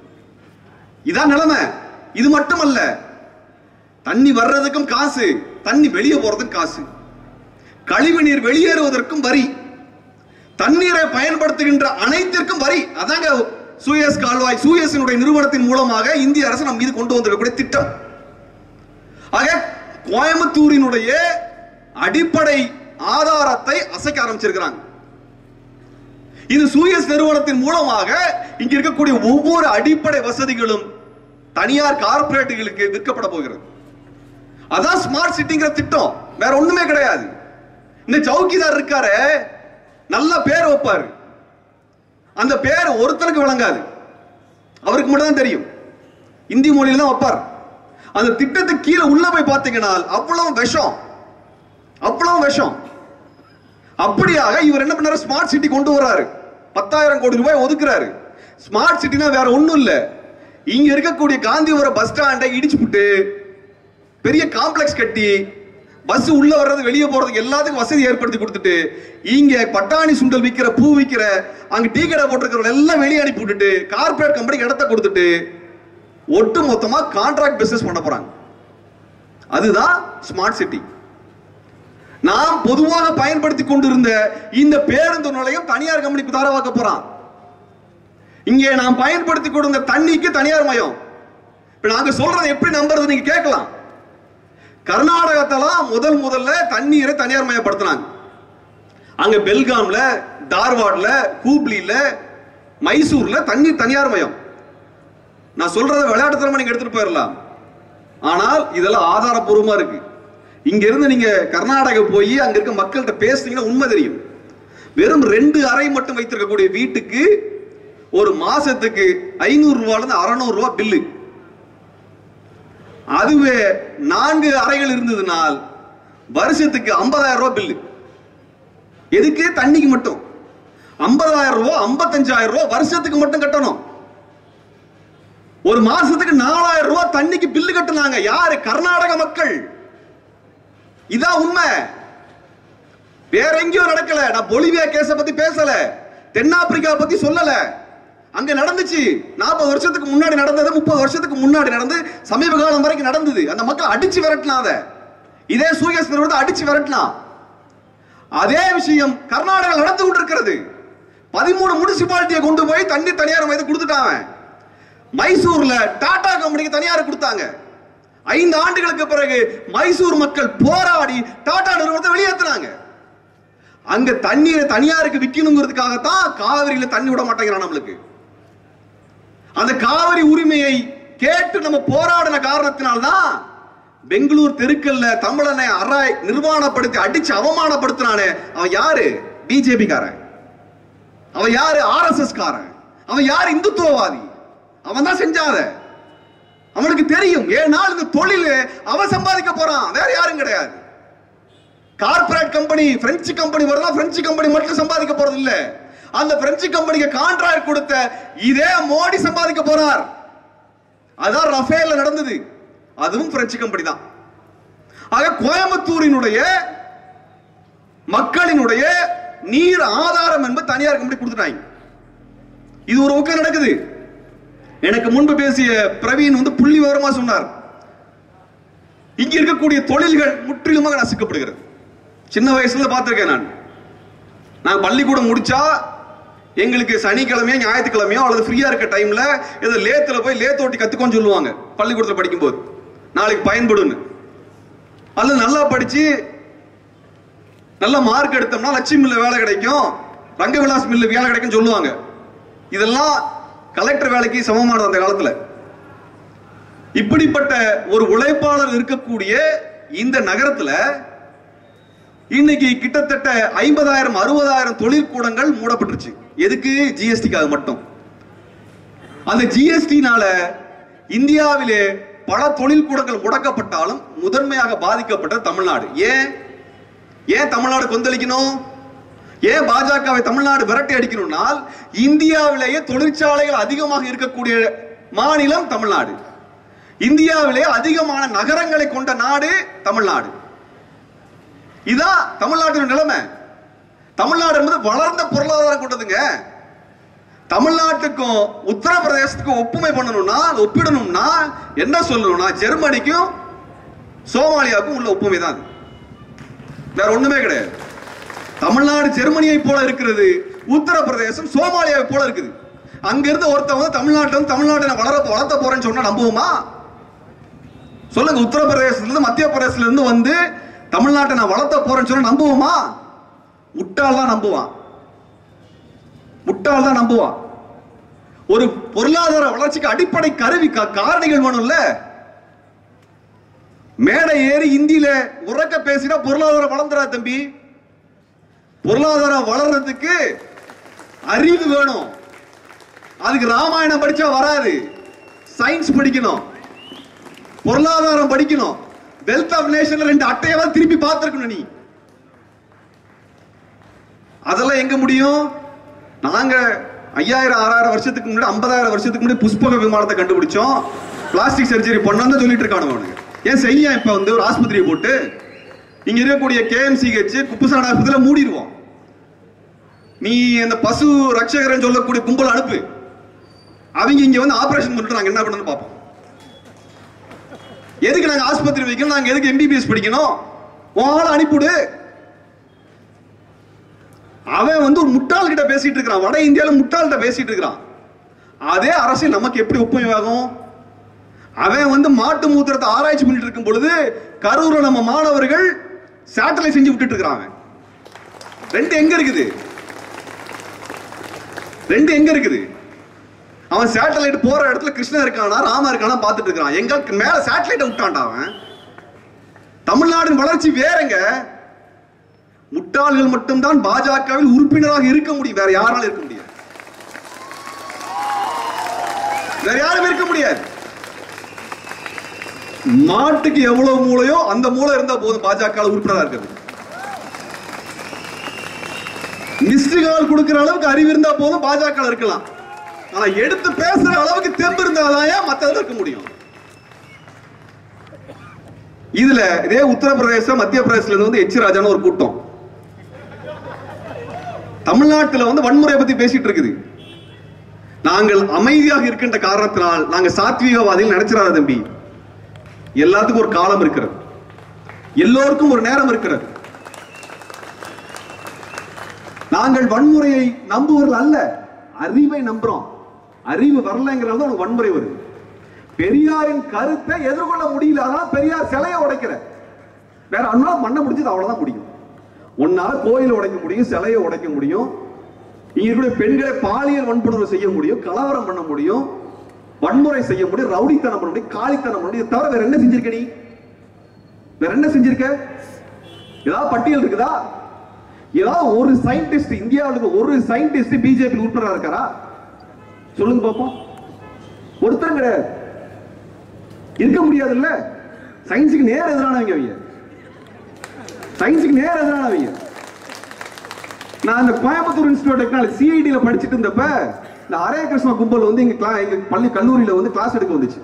இதான் நிலைமை இது மட்டுமல்ல தண்ணி வர்றதுக்கும் காசு தண்ணி வெளியே போறதுக்கும் காசு கழிவு நீர் வெளியேறுவதற்கும் வரி தண்ணீரை பயன்படுத்துகின்ற அனைத்திற்கும் வரி அதாங்க சூயஸ் கால்வாய் சூயஸினுடைய நிறுவனத்தின் மூலமாக இந்திய அரசு நம் மீது கொண்டு வந்திருக்கக்கூடிய திட்டம் ஆக கோயம்புத்தூரினுடைய அடிப்படை ஆதாரத்தை அசைக்க ஆரம்பிச்சிருக்கிறாங்க இது சூயஸ் நிறுவனத்தின் மூலமாக இங்க இருக்கக்கூடிய ஒவ்வொரு அடிப்படை வசதிகளும் தனியார் கார்ப்பரேட்டுகளுக்கு விற்கப்பட போகிறது அதான் ஸ்மார்ட் சிட்டிங்கிற திட்டம் வேற ஒண்ணுமே கிடையாது இந்த சௌக்கிதார் இருக்காரு நல்ல பேர் வைப்பாரு அந்த பேர் ஒருத்தருக்கு விளங்காது அவருக்கு மட்டும் தான் தெரியும் இந்தி மொழியில தான் வைப்பார் அந்த திட்டத்துக்கு கீழே உள்ள போய் பார்த்தீங்கன்னா அவ்வளவு விஷம் அவ்வளவு விஷம் அப்படியாக இவர் என்ன பண்ணாரு ஸ்மார்ட் சிட்டி கொண்டு வராரு பத்தாயிரம் கோடி ரூபாய் ஒதுக்குறாரு ஸ்மார்ட் சிட்டினா வேற ஒண்ணும் இல்ல இங்க இருக்கக்கூடிய காந்திபுரம் பஸ் ஸ்டாண்டை இடிச்சுப்புட்டு பெரிய காம்ப்ளெக்ஸ் கட்டி பஸ் உள்ள வர்றது வெளியே போறதுக்கு எல்லாத்துக்கும் வசதி ஏற்படுத்தி கொடுத்துட்டு இங்க பட்டாணி சுண்டல் விக்கிற பூ விக்கிற அங்க டீ கடை போட்டிருக்கிறவங்க எல்லாம் வெளியே அனுப்பி விட்டுட்டு கார்ப்பரேட் கம்பெனிக்கு இடத்த கொடுத்துட்டு ஒட்டு மொத்தமா கான்ட்ராக்ட் பிசினஸ் பண்ண போறாங்க அதுதான் ஸ்மார்ட் சிட்டி நாம் பொதுவாக பயன்படுத்தி கொண்டிருந்த இந்த பேருந்து நிலையம் தனியார் கம்பெனிக்கு தாரவாக்க போறான் இங்கே நாம் பயன்படுத்தி கொண்டிருந்த தண்ணிக்கு தனியார் மயம் இப்ப நாங்க சொல்றதை எப்படி நம்புறது நீங்க கேட்கலாம் கர்நாடகத்தெல்லாம் முதல் முதல்ல தண்ணீரை தனியார் மயப்படுத்தினாங்க அங்க பெல்காம்ல தார்வாட்ல ஹூப்ளில மைசூர்ல தண்ணீர் தனியார் மயம் நான் சொல்றதை விளையாட்டுத்தனமா நீங்க எடுத்துட்டு போயிடலாம் ஆனால் இதெல்லாம் ஆதாரப்பூர்வமா இருக்கு இங்க இருந்து நீங்க கர்நாடகா போய் அங்க இருக்க மக்கள்கிட்ட பேசுனீங்கன்னா உண்மை தெரியும் வெறும் ரெண்டு அறை மட்டும் வைத்திருக்கக்கூடிய வீட்டுக்கு ஒரு மாசத்துக்கு ஐநூறு ரூபாயில இருந்து அறுநூறு ரூபாய் பில்லு அதுவே நான்கு அறைகள் இருந்ததுனால் வருஷத்துக்கு ஐம்பதாயிரம் ரூபாய் பில்லு எதுக்கு தண்ணிக்கு மட்டும் ஐம்பதாயிரம் ரூபாய் ஐம்பத்தஞ்சாயிரம் ரூபாய் வருஷத்துக்கு மட்டும் கட்டணும் ஒரு மாசத்துக்கு நாலாயிரம் ரூபாய் தண்ணிக்கு பில்லு கட்டுனாங்க யாரு கர்நாடக மக்கள் இதான் உண்மை வேற எங்கேயும் நடக்கல நான் பொலிவியா கேஸ பத்தி பேசல தென்னாப்பிரிக்கா பத்தி சொல்லல அங்க நடந்துச்சு நாற்பது வருஷத்துக்கு முன்னாடி நடந்தது முப்பது வருஷத்துக்கு முன்னாடி நடந்து சமீப காலம் வரைக்கும் நடந்தது அந்த மக்கள் அடிச்சு விரட்டினாத இதே சூயஸ் நிறுவனத்தை அடிச்சு விரட்டினா அதே விஷயம் கர்நாடகா நடந்து கொண்டிருக்கிறது பதிமூணு முனிசிபாலிட்டியை கொண்டு போய் தண்ணி தனியார் மையத்தை கொடுத்துட்டாங்க மைசூர்ல டாடா கம்பெனிக்கு தனியார் கொடுத்தாங்க ஐந்து ஆண்டுகளுக்கு பிறகு மைசூர் மக்கள் போராடி டாடா நிறுவனத்தை வெளியேற்றினாங்க அங்க தண்ணீரை தனியாருக்கு விற்கணுங்கிறதுக்காகத்தான் காவிரியில தண்ணி விட மாட்டேங்கிறான் நம்மளுக்கு அந்த காவிரி உரிமையை கேட்டு நம்ம போராடின காரணத்தினால்தான் பெங்களூர் தெருக்கல்ல தமிழனை அராய் நிர்வாணப்படுத்தி அடிச்சு அவமானப்படுத்தினானே அவன் யாரு பிஜேபி காரன் அவன் யாரு ஆர்எஸ்எஸ் காரன் அவன் யாரு இந்துத்துவவாதி அவன் தான் செஞ்சாத அவனுக்கு தெரியும் ஏழு நாள் இந்த தொழில் அவன் சம்பாதிக்க போறான் வேற யாரும் கிடையாது கார்ப்பரேட் கம்பெனி பிரெஞ்சு கம்பெனி வரலாம் பிரெஞ்சு கம்பெனி மட்டும் சம்பாதிக்க போறது இல்ல அந்த பிரெஞ்சு கம்பெனிக்கு கான்ட்ராக்ட் கொடுத்த இதே மோடி சம்பாதிக்க போறார் அதான் ரஃபேல்ல நடந்தது அதுவும் பிரெஞ்சு கம்பெனி தான் ஆக கோயம்புத்தூரினுடைய மக்களினுடைய நீர் ஆதாரம் என்பது தனியார் கம்பெனி கொடுத்துட்டாங்க இது ஒரு பக்கம் நடக்குது எனக்கு முன்பு பேசிய பிரவீன் வந்து புள்ளி விவரமா சொன்னார் இங்க இருக்கக்கூடிய தொழில்கள் முற்றிலுமாக நசுக்கப்படுகிறது சின்ன வயசுல பார்த்திருக்கேன் நான் நான் பள்ளிக்கூடம் முடிச்சா எங்களுக்கு சனிக்கிழமையோ ஞாயிற்றுக்கிழமையோ அல்லது ஃப்ரீயா இருக்க டைம்ல ஏதோ லேத்துல போய் லேத் ஓட்டி கத்துக்கோன்னு சொல்லுவாங்க பள்ளிக்கூடத்துல படிக்கும்போது நாளைக்கு பயன்படுன்னு அல்லது நல்லா படிச்சு நல்ல மார்க் எடுத்தோம்னா லட்சுமி மில்ல வேலை கிடைக்கும் ரங்கவிலாஸ் மில்ல வேலை கிடைக்கும் சொல்லுவாங்க இதெல்லாம் கலெக்டர் வேலைக்கு சமமானது அந்த காலத்துல இப்படிப்பட்ட ஒரு உழைப்பாளர் இருக்கக்கூடிய இந்த நகரத்துல இன்னைக்கு கிட்டத்தட்ட ஐம்பதாயிரம் அறுபதாயிரம் தொழிற்கூடங்கள் மூடப்பட்டுருச்சு எதுக்கு ஜிஎஸ்டிக்காக மட்டும் அந்த ஜிஎஸ்டினால இந்தியாவிலே பல தொழிற்கூடங்கள் முடக்கப்பட்டாலும் முதன்மையாக பாதிக்கப்பட்ட தமிழ்நாடு ஏன் ஏன் தமிழ்நாடு கொந்தளிக்கணும் ஏன் பாஜகவை தமிழ்நாடு விரட்டி அடிக்கணும்னால் இந்தியாவிலேயே தொழிற்சாலைகள் அதிகமாக இருக்கக்கூடிய மாநிலம் தமிழ்நாடு இந்தியாவிலே அதிகமான நகரங்களை கொண்ட நாடு தமிழ்நாடு இதான் தமிழ்நாட்டின் நிலைமை தமிழ்நாடு என்பது வளர்ந்த பொருளாதாரம் கொண்டதுங்க தமிழ்நாட்டுக்கும் உத்தரப்பிரதேசத்துக்கும் ஒப்புமை பண்ணணும்னா ஒப்பிடணும்னா என்ன சொல்லணும்னா ஜெர்மனிக்கும் சோமாலியாவுக்கும் உள்ள ஒப்புமை தான் அது. வேற ஒண்ணுமே கிடையாது தமிழ்நாடு ஜெர்மனியை போல இருக்கிறது உத்தரப்பிரதேசம் சோமாலியாவை போல இருக்குது அங்க இருந்து ஒருத்தன் வந்து தமிழ்நாட்டுல வந்து தமிழ்நாட்டை நான் வளர வளர்த்த போறேன்னு சொன்னா நம்புவோமா சொல்லுங்க உத்தரப்பிரதேசத்துல இருந்து மத்திய பிரதேசத்துல இருந்து வந்து தமிழ்நாட்டை நான் வளர்த்த போறேன்னு சொன்னா நம்புவோமா முட்டாள் தான் நம்புவான் முட்டாள் தான் நம்புவான் ஒரு பொருளாதார வளர்ச்சிக்கு அடிப்படை கருவி கா- காரணிகள் வேணும்ல மேடை ஏறி இந்தியில உறக்க பேசினா பொருளாதாரம் வளர்ந்துடா தம்பி பொருளாதாரம் வளர்றதுக்கு அறிவு வேணும் அதுக்கு ராமாயணம் படிச்சா வராது சயின்ஸ் படிக்கணும் பொருளாதாரம் படிக்கணும் வெல்த் ஆஃப் நேஷன்ல ரெண்டு அட்டையாவது திருப்பி பார்த்திருக்கணும் நீ அதெல்லாம் எங்க முடியும் நாங்க ஐயாயிரம் ஆறாயிரம் வருஷத்துக்கு முன்னாடி ஐம்பதாயிரம் வருஷத்துக்கு முன்னாடி புஷ்பக விமானத்தை கண்டுபிடிச்சோம் பிளாஸ்டிக் சர்ஜரி பண்ணோம்னு சொல்லிட்டு இருக்கானு அவனுக்கு ஏன் செய்யா இப்ப வந்து ஒரு ஆஸ்பத்திரியை போட்டு இங்க இருக்கக்கூடிய கேஎம்சிஹெச் குப்புசான ஆஸ்பத்திரியில மூடிடுவோம் நீ அந்த பசு ரட்சகரன் சொல்லக்கூடிய கும்பல் அனுப்பு அவங்க இங்க வந்து ஆபரேஷன் பண்ணிட்டு நாங்க என்ன பண்ணணும்னு பார்ப்போம் எதுக்கு நாங்க ஆஸ்பத்திரி வைக்கணும் நாங்க எதுக்கு எம்பிபிஎஸ் படிக்கணும் உன் ஆளை அனுப்பிவிடு அவன் வந்து ஒரு முட்டாள் கிட்ட பேசிட்டு இருக்கிறான் வட இந்தியால முட்டாள்கிட்ட பேசிட்டு இருக்கிறான் அதே அரசியல் நமக்கு எப்படி ஒப்புமையாகும் அவன் வந்து மாட்டு மூத்திரத்தை ஆராய்ச்சி பண்ணிட்டு இருக்கும் பொழுது கரூர்ல நம்ம மாணவர்கள் சேட்டலைட் செஞ்சு விட்டுட்டு இருக்கிறான் அவன் ரெண்டு எங்க இருக்குது ரெண்டு எங்க இருக்குது அவன் சேட்டலைட் போற இடத்துல கிருஷ்ணன் இருக்கானா ராம இருக்கானா பார்த்துட்டு இருக்கான் எங்க மேல சேட்டலைட்டை விட்டான்டா அவன் தமிழ்நாட்டின் வளர்ச்சி வேறங்க முட்டாள்கள் மட்டும்தான் பாஜகவில் உறுப்பினராக இருக்க முடியும் வேற யாராலும் இருக்க முடியாது வேற யாரும் இருக்க முடியாது மாட்டுக்கு எவ்வளவு மூளையோ அந்த மூளை இருந்தா போதும் பாஜக உறுப்பினரா இருக்கிறது மிஸ்டு கால் கொடுக்கிற அளவுக்கு அறிவு இருந்தா போதும் பாஜக இருக்கலாம் ஆனா எடுத்து பேசுற அளவுக்கு தெம்பு இருந்தாதான் மத்ததுல இருக்க முடியும் இதுல இதே உத்தரப்பிரதேசம் மத்திய பிரதேசத்துல இருந்து வந்து எச் ராஜான்னு ஒரு கூட்டம் தமிழ்நாட்டுல வந்து வன்முறை பத்தி பேசிட்டு இருக்குது நாங்கள் அமைதியாக இருக்கின்ற காரணத்தினால் நாங்க சாத்வீகவாதிகள் நினைச்சிடாத தம்பி எல்லாத்துக்கும் ஒரு காலம் இருக்கிறது எல்லோருக்கும் ஒரு நேரம் இருக்கிறது நாங்கள் வன்முறையை நம்புவர்கள் அல்ல அறிவை நம்புறோம் அறிவு வரலைங்கிறது உனக்கு வன்முறை வருது பெரியாரின் கருத்தை எதிர்கொள்ள முடியல அதனால பெரியார் சிலையை உடைக்கிற வேற அண்ணா மண்ணை முடிச்சது அவ்வளவுதான் முடியும் உன்னால கோயிலை உடைக்க முடியும் சிலையை உடைக்க முடியும் இங்க இருக்கக்கூடிய பெண்களை பாலியல் வன்புணர்வு செய்ய முடியும் கலவரம் பண்ண முடியும் வன்முறை செய்ய முடியும் ரவுடித்தனம் பண்ண முடியும் காளித்தனம் பண்ண முடியும் இதை தவிர வேற என்ன செஞ்சிருக்க நீ வேற என்ன செஞ்சிருக்க ஏதாவது பட்டியல் இருக்குதா ஏதாவது ஒரு சயின்டிஸ்ட் இந்தியாவுக்கு ஒரு சயின்டிஸ்ட் பிஜேபி உறுப்பினரா இருக்காரா சொல்லுங்க பாப்போம் ஒருத்தரும் கிடையாது இருக்க முடியாது இல்ல சயின்ஸுக்கு நேர் எதிரானவங்க அவங்க சயின்ஸுக்கு நேர் எதிரானவங்க நான் அந்த கோயம்புத்தூர் இன்ஸ்டியூட் டெக்னாலஜி சிஐடியில படிச்சுட்டு இருந்தப்ப இந்த ஹரே கிருஷ்ணா கும்பல் வந்து எங்க கிளா எங்க பள்ளி கல்லூரியில வந்து கிளாஸ் எடுக்க வந்துச்சு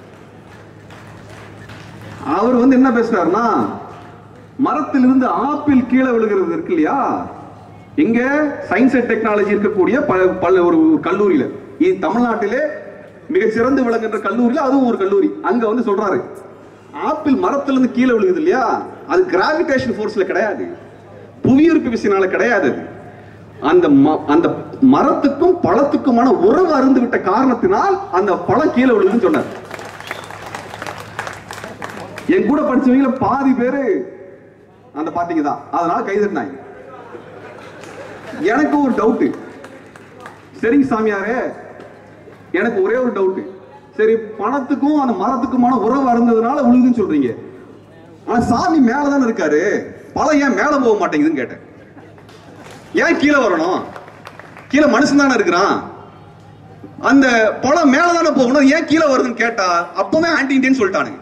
அவர் வந்து என்ன பேசுறாருன்னா மரத்திலிருந்து ஆப்பிள் கீழே விழுகிறது இருக்கு இல்லையா இங்க சயின்ஸ் அண்ட் டெக்னாலஜி இருக்கக்கூடிய பல- பல ஒரு ஒரு கல்லூரியில இது தமிழ்நாட்டிலே மிக சிறந்து விளங்குகின்ற கல்லூரியில அதுவும் ஒரு கல்லூரி அங்க வந்து சொல்றாரு ஆப்பிள் மரத்திலிருந்து கீழே விழுகுது இல்லையா அது கிராவிடேஷன் ஃபோர்ஸ்ல கிடையாது புவியீர்ப்பு விசையினால கிடையாது அது. அந்த ம- அந்த மரத்துக்கும் பழத்துக்குமான உறவு அருந்து விட்ட காரணத்தினால் அந்த பழம் கீழே விழுதுன்னு சொன்னார் என் கூட படிச்சவங்கள பாதி பேரு அந்த பார்ட்டிக்கு தான் அதனால கைதட்டினாங்க எனக்கு ஒரு டவுட்டு சரிங்க சாமியாரே எனக்கு ஒரே ஒரு டவுட் சரி பணத்துக்கும் அந்த மரத்துக்குமான உறவு இருந்ததுனால விழுதுன்னு சொல்றீங்க ஆனா சாமி மேல தானே இருக்காரு பழம் ஏன் மேல போக மாட்டேங்குதுன்னு கேட்டேன் ஏன் கீழே வரணும் கீழே மனுஷன் தானே இருக்கிறான் அந்த பழம் மேல தானே போகணும் ஏன் கீழே வருதுன்னு கேட்டா அப்பவே ஆன்டின்னு சொல்லிட்டானுங்க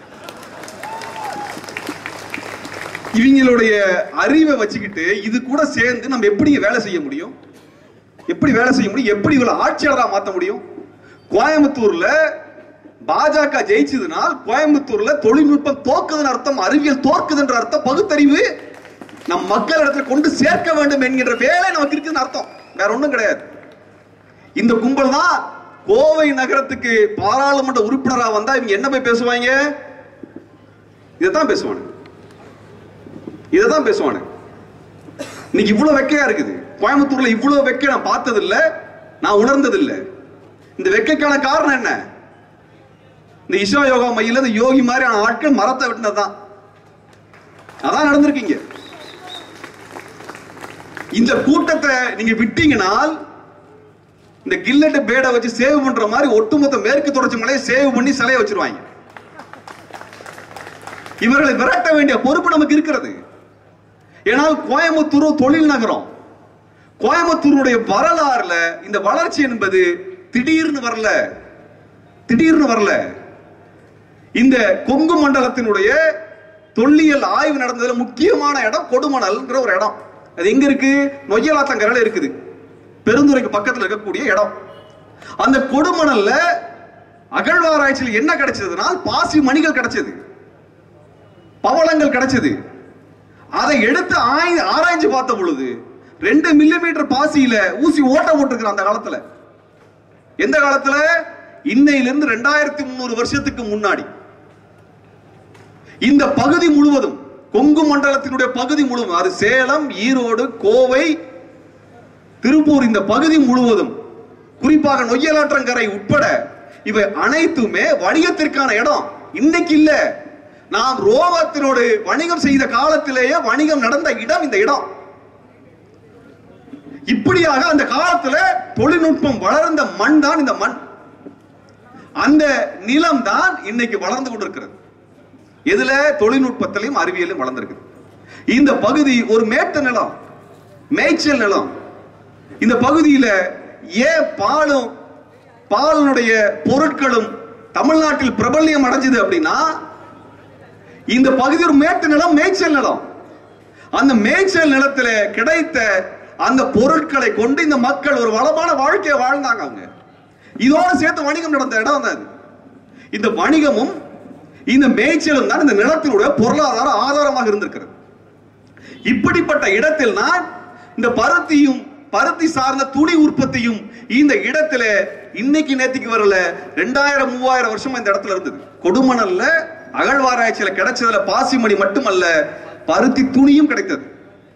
இவங்களுடைய அறிவை வச்சுக்கிட்டு இது கூட சேர்ந்து நம்ம எப்படி வேலை செய்ய முடியும் எப்படி வேலை செய்ய முடியும் எப்படி இவளை ஆட்சியாளரா மாத்த முடியும் கோயம்புத்தூர்ல பாஜக ஜெயிச்சதுனால் கோயம்புத்தூர்ல தொழில்நுட்பம் தோக்குதுன்னு அர்த்தம் அறிவியல் தோற்குதுன்ற அர்த்தம் பகுத்தறிவு நம் மக்கள் இடத்துல கொண்டு சேர்க்க வேண்டும் என்கின்ற வேலை நமக்கு இருக்குதுன்னு அர்த்தம் வேற ஒண்ணும் கிடையாது இந்த கும்பல் தான் கோவை நகரத்துக்கு பாராளுமன்ற உறுப்பினரா வந்தா இவங்க என்ன போய் பேசுவாங்க இதைத்தான் பேசுவானுங்க இதைத்தான் பேசுவானுங்க இன்னைக்கு இவ்வளவு வெக்கையா இருக்குது கோயம்புத்தூர்ல இவ்வளவு வெக்கை நான் பார்த்தது இல்ல நான் உணர்ந்தது இல்ல இந்த வெக்கைக்கான காரணம் என்ன இந்த இஷா யோகா மையில இந்த யோகி மாதிரியான ஆட்கள் மரத்தை வெட்டினதுதான் அதான் நடந்திருக்கீங்க இந்த கூட்டத்தை நீங்க விட்டீங்கனால் இந்த கில்லட் பேடை வச்சு சேவ் பண்ற மாதிரி ஒட்டுமொத்த மேற்கு தொடர்ச்சி மலையை சேவ் பண்ணி சிலையை வச்சிருவாங்க இவர்களை விரட்ட வேண்டிய பொறுப்பு நமக்கு இருக்கிறது ஏனால் கோயம்புத்தூர் தொழில் நகரம் கோயம்புத்தூருடைய வரலாறுல இந்த வளர்ச்சி என்பது திடீர்னு வரல திடீர்னு வரல இந்த கொங்கு மண்டலத்தினுடைய தொல்லியல் ஆய்வு நடந்ததுல முக்கியமான இடம் கொடுமணல்ங்கிற ஒரு இடம் அது எங்க இருக்கு நொய்யலாத்தங்கரையில இருக்குது பெருந்துறைக்கு பக்கத்துல இருக்கக்கூடிய இடம் அந்த கொடுமணல்ல அகழ்வாராய்ச்சியில் என்ன கிடைச்சதுனால் பாசி மணிகள் கிடைச்சது பவளங்கள் கிடைச்சது அதை எடுத்து ஆய் ஆராய்ஞ்சு பார்த்த பொழுது ரெண்டு மில்லிமீட்டர் பாசியில ஊசி ஓட்ட போட்டிருக்கிற அந்த காலத்துல எந்த காலத்துல இன்னையிலிருந்து ரெண்டாயிரத்தி முந்நூறு வருஷத்துக்கு முன்னாடி இந்த பகுதி முழுவதும் கொங்கு மண்டலத்தினுடைய பகுதி முழுவதும் அது சேலம் ஈரோடு கோவை திருப்பூர் இந்த பகுதி முழுவதும் குறிப்பாக நொய்யலாற்றங்கரை உட்பட இவை அனைத்துமே வணிகத்திற்கான இடம் இன்னைக்கு இல்ல நாம் ரோமத்தினோடு வணிகம் செய்த காலத்திலேயே வணிகம் நடந்த இடம் இந்த இடம் இப்படியாக அந்த காலத்துல தொழில்நுட்பம் வளர்ந்த மண் தான் இந்த மண் அந்த நிலம் தான் இன்னைக்கு வளர்ந்து கொண்டிருக்கிறது எதுல தொழில்நுட்பத்திலையும் அறிவியலும் வளர்ந்திருக்கு இந்த பகுதி ஒரு மேட்ட நிலம் மேய்ச்சல் நிலம் இந்த பகுதியில ஏன் பாலும் பாலினுடைய பொருட்களும் தமிழ்நாட்டில் பிரபல்யம் அடைஞ்சது அப்படின்னா இந்த பகுதி ஒரு மேட்டு நிலம் மேய்ச்சல் நிலம் அந்த மேய்ச்சல் நிலத்துல கிடைத்த அந்த பொருட்களை கொண்டு இந்த மக்கள் ஒரு வளமான வாழ்க்கையை வாழ்ந்தாங்க அவங்க இதோட சேர்த்து வணிகம் நடந்த இடம் தான் அது இந்த வணிகமும் இந்த மேய்ச்சலும் தான் இந்த நிலத்தினுடைய பொருளாதார ஆதாரமாக இருந்திருக்கிறது இப்படிப்பட்ட இடத்தில் தான் இந்த பருத்தியும் பருத்தி சார்ந்த துணி உற்பத்தியும் இந்த இடத்துல இன்னைக்கு நேத்திக்கு வரல ரெண்டாயிரம் மூவாயிரம் வருஷமா இந்த இடத்துல இருந்தது கொடுமணல்ல அகழ்வாராய்ச்சியில கிடைச்சதுல பாசிமணி மட்டுமல்ல பருத்தி துணியும் கிடைத்தது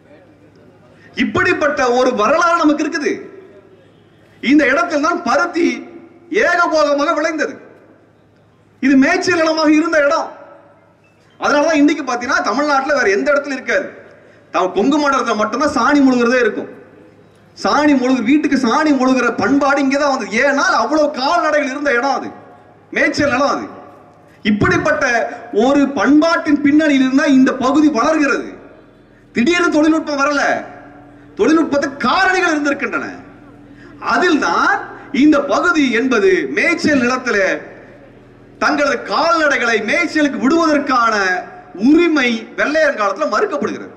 இப்படிப்பட்ட ஒரு வரலாறு நமக்கு இருக்குது இந்த இடத்தில் தான் பருத்தி ஏகபோகமாக விளைந்தது இது மேய்ச்சல் நிலமாக இருந்த இடம் அதனாலதான் இன்னைக்கு பாத்தீங்கன்னா தமிழ்நாட்டுல வேற எந்த இடத்துல இருக்காது தம் கொங்கு மண்டலத்துல மட்டும்தான் சாணி முழுகிறதே இருக்கும் சாணி முழுகு வீட்டுக்கு சாணி முழுகிற பண்பாடு இங்கதான் வந்தது ஏன்னா அவ்வளவு கால்நடைகள் இருந்த இடம் அது மேய்ச்சல் நிலம் அது இப்படிப்பட்ட ஒரு பண்பாட்டின் பின்னணியில் இருந்தா இந்த பகுதி வளர்கிறது திடீர்னு தொழில்நுட்பம் வரல தொழில்நுட்பத்துக்கு காரணிகள் இருந்திருக்கின்றன அதில் தான் இந்த பகுதி என்பது மேய்ச்சல் நிலத்திலே தங்களது கால்நடைகளை மேய்ச்சலுக்கு விடுவதற்கான உரிமை வெள்ளையர் காலத்துல மறுக்கப்படுகிறது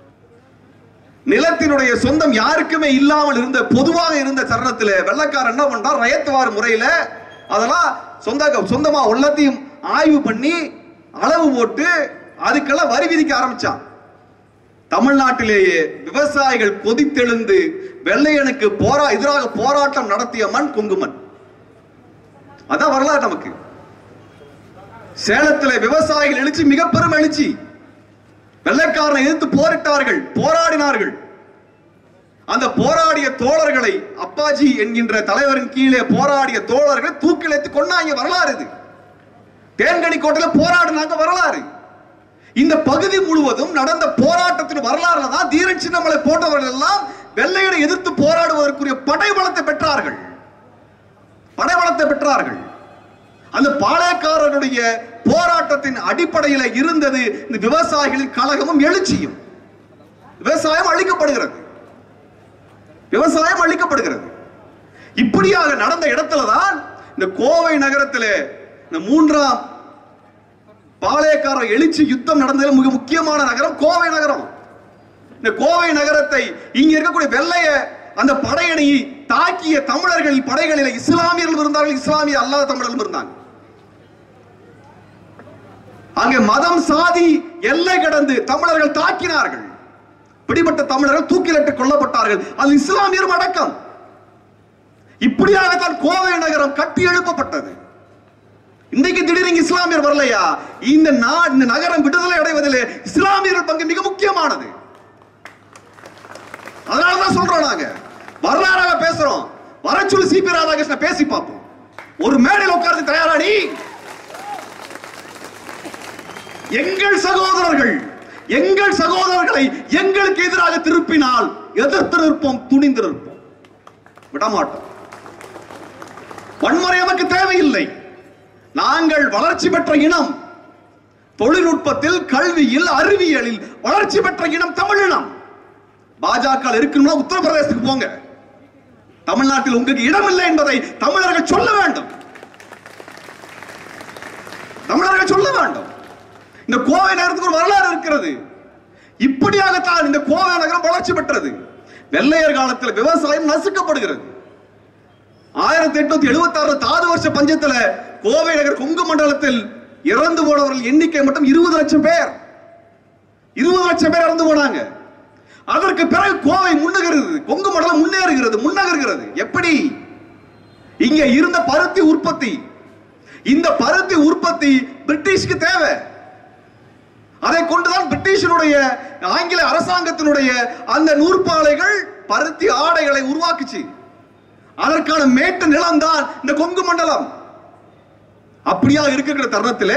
நிலத்தினுடைய சொந்தம் யாருக்குமே இல்லாமல் இருந்த பொதுவாக இருந்த தருணத்தில் வெள்ளக்காரன் என்ன பண்றான் ரயத்துவார் முறையில அதெல்லாம் சொந்த சொந்தமா உள்ளத்தையும் ஆய்வு பண்ணி அளவு போட்டு அதுக்கெல்லாம் வரி விதிக்க ஆரம்பிச்சான் தமிழ்நாட்டிலேயே விவசாயிகள் கொதித்தெழுந்து வெள்ளையனுக்கு போரா எதிராக போராட்டம் நடத்திய மண் குங்குமன் அதான் வரலாறு நமக்கு சேலத்திலே விவசாயிகள் எழுச்சி மிக பெரும் எழுச்சி வெள்ளைக்காரனை எதிர்த்து போரிட்டார்கள் போராடினார்கள் அந்த போராடிய தோழர்களை அப்பாஜி என்கின்ற தலைவரின் கீழே போராடிய தோழர்களை தூக்கிழைத்து கொண்டாங்க வரலாறு இது தேன்கனி கோட்டையில போராடினாங்க வரலாறு இந்த பகுதி முழுவதும் நடந்த போராட்டத்தின் வரலாறுல தான் தீரன் சின்னமலை போன்றவர்கள் எல்லாம் வெள்ளையரை எதிர்த்து போராடுவதற்குரிய படைபலத்தை பெற்றார்கள் படைபலத்தை பெற்றார்கள் அந்த பாளையக்காரனுடைய போராட்டத்தின் அடிப்படையில் இருந்தது இந்த விவசாயிகளின் கழகமும் எழுச்சியும் விவசாயம் அழிக்கப்படுகிறது விவசாயம் அழிக்கப்படுகிறது இப்படியாக நடந்த இடத்துல தான் இந்த கோவை நகரத்திலே இந்த மூன்றாம் பாளையக்கார எழுச்சி யுத்தம் நடந்ததில் மிக முக்கியமான நகரம் கோவை நகரம் இந்த கோவை நகரத்தை இங்க இருக்கக்கூடிய வெள்ளைய அந்த படையணியை தாக்கிய தமிழர்கள் படைகளில் இஸ்லாமியர்கள் இருந்தார்கள் இஸ்லாமிய அல்லாத தமிழர்கள் இருந்தாங்க அங்கே மதம் சாதி எல்லை கடந்து தமிழர்கள் தாக்கினார்கள் பிடிபட்ட தமிழர்கள் தூக்கிலிட்டு கொல்லப்பட்டார்கள் அது இஸ்லாமியரும் அடக்கம் இப்படியாகத்தான் கோவை நகரம் கட்டி எழுப்பப்பட்டது இன்றைக்கு திடீர்னு இஸ்லாமியர் வரலையா இந்த நா இந்த நகரம் விடுதலை அடைவதில் இஸ்லாமியர்கள் பங்கு மிக முக்கியமானது அதனாலதான் சொல்றோம் நாங்க வரலாறாக பேசுறோம் வர சொல்லி சிபி ராதாகிருஷ்ணன் பேசி பார்ப்போம் ஒரு மேடையில் உட்கார்ந்து தயாராடி எங்கள் சகோதரர்கள் எங்கள் சகோதரர்களை எங்களுக்கு எதிராக திருப்பினால் எதிர்த்து நிற்போம் துணிந்து நிற்போம் விடமாட்டோம் வன்முறை நமக்கு தேவையில்லை நாங்கள் வளர்ச்சி பெற்ற இனம் தொழில்நுட்பத்தில் கல்வியில் அறிவியலில் வளர்ச்சி பெற்ற இனம் தமிழினம் பாஜக இருக்கணும்னா உத்தரப்பிரதேசத்துக்கு போங்க தமிழ்நாட்டில் உங்களுக்கு இடம் இல்லை என்பதை தமிழர்கள் சொல்ல வேண்டும் தமிழர்கள் சொல்ல வேண்டும் இந்த கோவை நகரத்துக்கு ஒரு வரலாறு இருக்கிறது இப்படியாகத்தான் இந்த கோவை நகரம் வளர்ச்சி பெற்றது வெள்ளையர் காலத்தில் விவசாயம் நசுக்கப்படுகிறது ஆயிரத்தி எட்நூத்தி எழுபத்தி ஆறு தாது வருஷ பஞ்சத்துல கோவை நகர் கொங்கு மண்டலத்தில் இறந்து போனவர்கள் எண்ணிக்கை மட்டும் இருபது லட்சம் பேர் இருபது லட்சம் பேர் இறந்து போனாங்க அதற்கு பிறகு கோவை முன்னுகிறது கொங்கு மண்டலம் முன்னேறுகிறது முன்னகர்கிறது எப்படி இங்க இருந்த பருத்தி உற்பத்தி இந்த பருத்தி உற்பத்தி பிரிட்டிஷ்க்கு தேவை அதை கொண்டுதான் பிரிட்டிஷனுடைய ஆங்கில அரசாங்கத்தினுடைய அந்த நூற்பாலைகள் பருத்தி ஆடைகளை உருவாக்குச்சு அதற்கான மேட்டு நிலம் தான் இந்த கொங்கு மண்டலம் அப்படியா இருக்கிற தருணத்திலே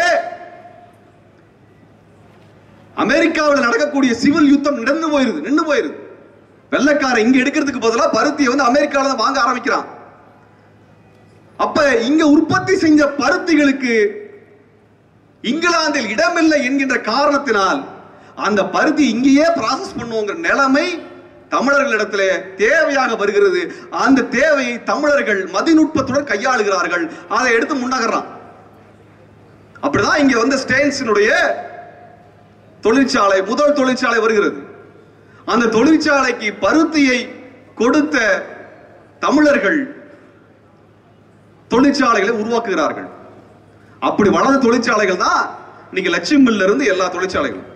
அமெரிக்காவில் நடக்கக்கூடிய சிவில் யுத்தம் நடந்து போயிருது நின்று போயிருது வெள்ளைக்காரன் இங்க எடுக்கிறதுக்கு பதிலா பருத்தியை வந்து அமெரிக்காவில் தான் வாங்க ஆரம்பிக்கிறான் அப்ப இங்க உற்பத்தி செஞ்ச பருத்திகளுக்கு இங்கிலாந்தில் இடமில்லை என்கின்ற காரணத்தினால் அந்த பருத்தி இங்கேயே ப்ராசஸ் பண்ணுவோங்கிற நிலைமை தமிழர்களிடத்துல தேவையாக வருகிறது அந்த தேவையை தமிழர்கள் மதிநுட்பத்துடன் கையாளுகிறார்கள் அதை எடுத்து முன்னகர்றான் அப்படிதான் இங்க வந்து ஸ்டெயின்ஸினுடைய தொழிற்சாலை முதல் தொழிற்சாலை வருகிறது அந்த தொழிற்சாலைக்கு பருத்தியை கொடுத்த தமிழர்கள் தொழிற்சாலைகளை உருவாக்குகிறார்கள் அப்படி வளர்ந்த தொழிற்சாலைகள் தான் இன்னைக்கு லட்சுமில்ல இருந்து எல்லா தொழிற்சாலைகளும்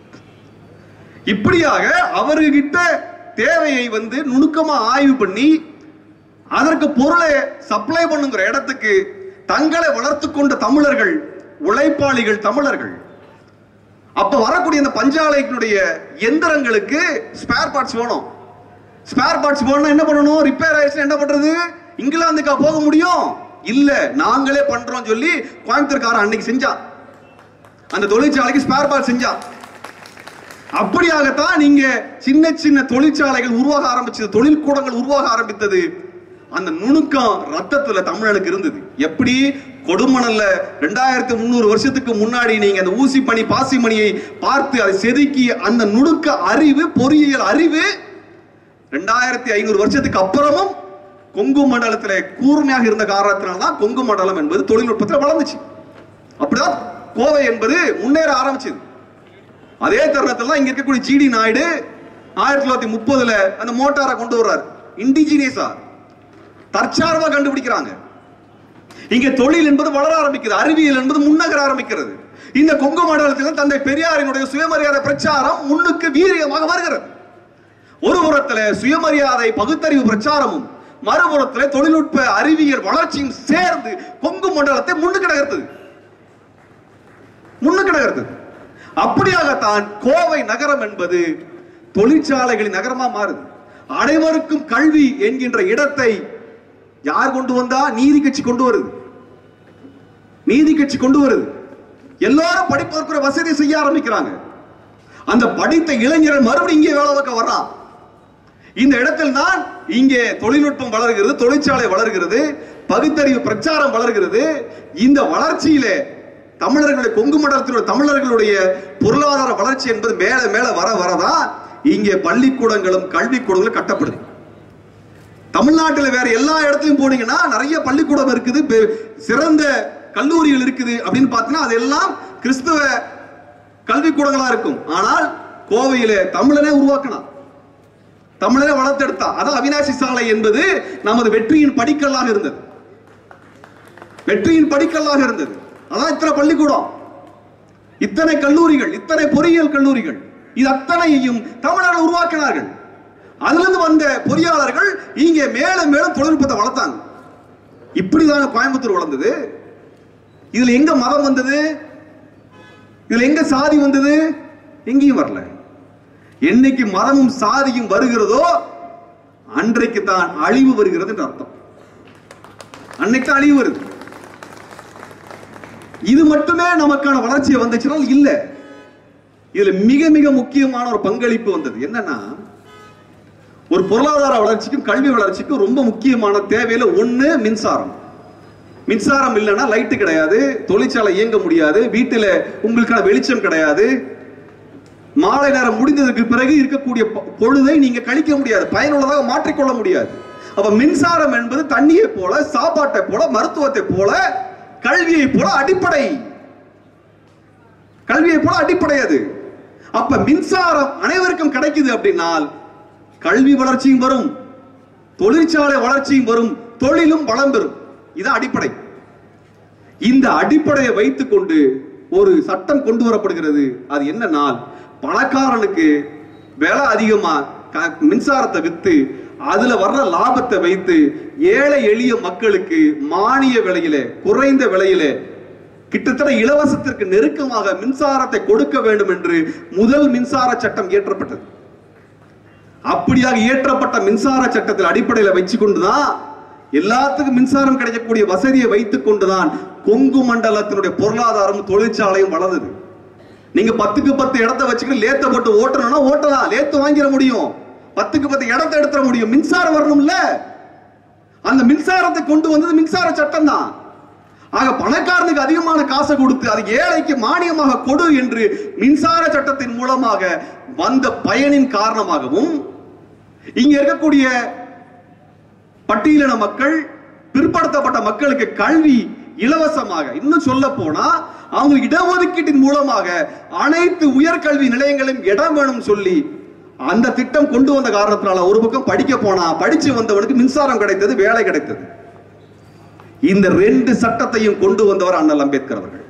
இப்படியாக அவர்கிட்ட தேவையை வந்து நுணுக்கமா ஆய்வு பண்ணி அதற்கு பொருளை சப்ளை பண்ணுங்கிற இடத்துக்கு தங்களை வளர்த்து கொண்ட தமிழர்கள் உழைப்பாளிகள் தமிழர்கள் அப்ப வரக்கூடிய இந்த பஞ்சாலையினுடைய எந்திரங்களுக்கு ஸ்பேர் பார்ட்ஸ் வேணும் ஸ்பேர் பார்ட்ஸ் வேணும்னா என்ன பண்ணணும் ரிப்பேர் ஆயிடுச்சுன்னா என்ன பண்றது இங்கிலாந்துக்கா போக முடியும் இல்ல நாங்களே பண்றோம் சொல்லி கோயம்புத்தூர்காரன் அன்னைக்கு செஞ்சான் அந்த தொழிற்சாலைக்கு ஸ்பேர் பார்ட் செஞ்சான் அப்படியாகத்தான் நீங்க சின்ன சின்ன தொழிற்சாலைகள் உருவாக ஆரம்பிச்சது தொழிற்கூடங்கள் உருவாக ஆரம்பித்தது அந்த நுணுக்கம் ரத்தத்துல தமிழனுக்கு இருந்தது எப்படி கொடுமணல்ல ரெண்டாயிரத்தி முந்நூறு வருஷத்துக்கு முன்னாடி நீங்க அந்த ஊசி பனி பாசி மணியை பார்த்து அதை செதுக்கி அந்த நுணுக்க அறிவு பொறியியல் அறிவு ரெண்டாயிரத்தி ஐநூறு வருஷத்துக்கு அப்புறமும் கொங்கு மண்டலத்துல கூர்மையாக இருந்த காரணத்தினால தான் கொங்கு மண்டலம் என்பது தொழில்நுட்பத்தில் வளர்ந்துச்சு அப்படிதான் கோவை என்பது முன்னேற ஆரம்பிச்சது அதே தருணத்தில் தான் இங்க இருக்கக்கூடிய ஜிடி நாயுடு ஆயிரத்தி தொள்ளாயிரத்தி முப்பதுல அந்த மோட்டாரை கொண்டு வர்றாரு இண்டிஜினியஸா தற்சார்பா கண்டுபிடிக்கிறாங்க இங்க தொழில் என்பது வளர ஆரம்பிக்குது அறிவியல் என்பது முன்னகர ஆரம்பிக்கிறது இந்த கொங்கு மண்டலத்தில் தந்தை பெரியாரினுடைய சுயமரியாதை பிரச்சாரம் முன்னுக்கு வீரியமாக வருகிறது ஒரு புறத்துல சுயமரியாதை பகுத்தறிவு பிரச்சாரமும் மறுபுறத்துல தொழில்நுட்ப அறிவியல் வளர்ச்சியும் சேர்ந்து கொங்கு மண்டலத்தை முன்னுக்கு நகர்த்தது முன்னுக்கு நகர்த்தது அப்படியாகத்தான் கோவை நகரம் என்பது தொழிற்சாலைகளின் நகரமா மாறுது அனைவருக்கும் கல்வி என்கின்ற இடத்தை யார் கொண்டு வந்தா நீதி கட்சி கொண்டு வருது நீதி கட்சி கொண்டு வருது எல்லாரும் படிப்பதற்கு வசதி செய்ய ஆரம்பிக்கிறாங்க அந்த படித்த இளைஞர்கள் மறுபடியும் இங்கே வேலை பார்க்க வர்றான் இந்த இடத்தில் தான் இங்கே தொழில்நுட்பம் வளர்கிறது தொழிற்சாலை வளர்கிறது பகுத்தறிவு பிரச்சாரம் வளர்கிறது இந்த வளர்ச்சியிலே தமிழர்களுடைய கொங்கு மண்டலத்திலுள்ள தமிழர்களுடைய பொருளாதார வளர்ச்சி என்பது மேல மேல வர வரதான் இங்கே பள்ளிக்கூடங்களும் கல்விக்கூடங்களும் கட்டப்படுது தமிழ்நாட்டில் வேற எல்லா இடத்துலயும் போனீங்கன்னா நிறைய பள்ளிக்கூடம் இருக்குது பெ- சிறந்த கல்லூரிகள் இருக்குது அப்படின்னு பார்த்தீங்கன்னா அதெல்லாம் கிறிஸ்துவ கல்விக்கூடங்களா இருக்கும் ஆனால் கோவையிலே தமிழனே உருவாக்கினான் தமிழரை வளர்த்தெடுத்தா அதான் அவினாசி சாலை என்பது நமது வெற்றியின் படிக்கல்லாக இருந்தது வெற்றியின் படிக்கல்லாக இருந்தது அதான் இத்தனை பள்ளிக்கூடம் இத்தனை கல்லூரிகள் இத்தனை பொறியியல் கல்லூரிகள் இது அத்தனையையும் தமிழர்கள் உருவாக்கினார்கள் அதிலிருந்து வந்த பொறியாளர்கள் இங்கே மேலும் மேலும் தொழில்நுட்பத்தை வளர்த்தாங்க இப்படிதாங்க கோயம்புத்தூர் வளர்ந்தது இதுல எங்க மதம் வந்தது இதுல எங்க சாதி வந்தது எங்கேயும் வரல என்னைக்கு மதமும் சாதியும் வருகிறதோ அன்றைக்கு தான் அழிவு வருகிறது என்று அர்த்தம் அன்னைக்கு தான் அழிவு வருது இது மட்டுமே நமக்கான வளர்ச்சியை வந்துச்சுன்னா இல்ல இதுல மிக மிக முக்கியமான ஒரு பங்களிப்பு வந்தது என்னன்னா ஒரு பொருளாதார வளர்ச்சிக்கும் கல்வி வளர்ச்சிக்கும் ரொம்ப முக்கியமான தேவையில ஒண்ணு மின்சாரம் மின்சாரம் இல்லைன்னா லைட்டு கிடையாது தொழிற்சாலை இயங்க முடியாது வீட்டுல உங்களுக்கான வெளிச்சம் கிடையாது மாலை நேரம் முடிந்ததற்கு பிறகு இருக்கக்கூடிய பொ- பொழுதை நீங்க கழிக்க முடியாது பயனுள்ளதாக மாற்றிக்கொள்ள முடியாது அப்ப மின்சாரம் என்பது தண்ணியை போல சாப்பாட்டை போல மருத்துவத்தை போல கல்வியை போல அடிப்படை கல்வியை போல அடிப்படை அது அப்ப மின்சாரம் அனைவருக்கும் கிடைக்குது அப்படின்னால் கல்வி வளர்ச்சியும் வரும் தொழிற்சாலை வளர்ச்சியும் வரும் தொழிலும் வளம் பெறும் இது அடிப்படை இந்த அடிப்படையை வைத்துக்கொண்டு ஒரு சட்டம் கொண்டு வரப்படுகிறது அது என்னன்னால் பணக்காரனுக்கு விலை அதிகமா க- மின்சாரத்தை வித்து அதுல வர்ற லாபத்தை வைத்து ஏழை எளிய மக்களுக்கு மானிய விலையில குறைந்த விலையில கிட்டத்தட்ட இலவசத்திற்கு நெருக்கமாக மின்சாரத்தை கொடுக்க வேண்டும் என்று முதல் மின்சார சட்டம் இயற்றப்பட்டது அப்படியாக இயற்றப்பட்ட மின்சார சட்டத்தில் அடிப்படையில் வச்சு கொண்டுதான் எல்லாத்துக்கும் மின்சாரம் கிடைக்கக்கூடிய வசதியை வைத்துக் கொண்டுதான் கொங்கு மண்டலத்தினுடைய பொருளாதாரம் தொழிற்சாலையும் வளர்ந்தது நீங்க பத்துக்கு பத்து இடத்த வச்சுக்கிட்டு லேத்த போட்டு ஓட்டணும்னா ஓட்டலாம் லேத்து வாங்கிட முடியும் பத்துக்கு பத்து இடத்த எடுத்துட முடியும் மின்சாரம் வரணும்ல அந்த மின்சாரத்தை கொண்டு வந்தது மின்சார சட்டம் தான் ஆக பணக்காரனுக்கு அதிகமான காசை கொடுத்து அது ஏழைக்கு மானியமாக கொடு என்று மின்சார சட்டத்தின் மூலமாக வந்த பயனின் காரணமாகவும் இங்க இருக்கக்கூடிய பட்டியலின மக்கள் பிற்படுத்தப்பட்ட மக்களுக்கு கல்வி இலவசமாக இன்னும் சொல்ல போனா அவங்க இடஒதுக்கீட்டின் மூலமாக அனைத்து உயர்கல்வி நிலையங்களும் இடம் வேணும் சொல்லி அந்த திட்டம் கொண்டு வந்த காரணத்தினால ஒரு பக்கம் படிக்க போனா படிச்சு வந்தவனுக்கு மின்சாரம் கிடைத்தது வேலை கிடைத்தது இந்த ரெண்டு சட்டத்தையும் கொண்டு வந்தவர் அண்ணல் அம்பேத்கர் அவர்கள்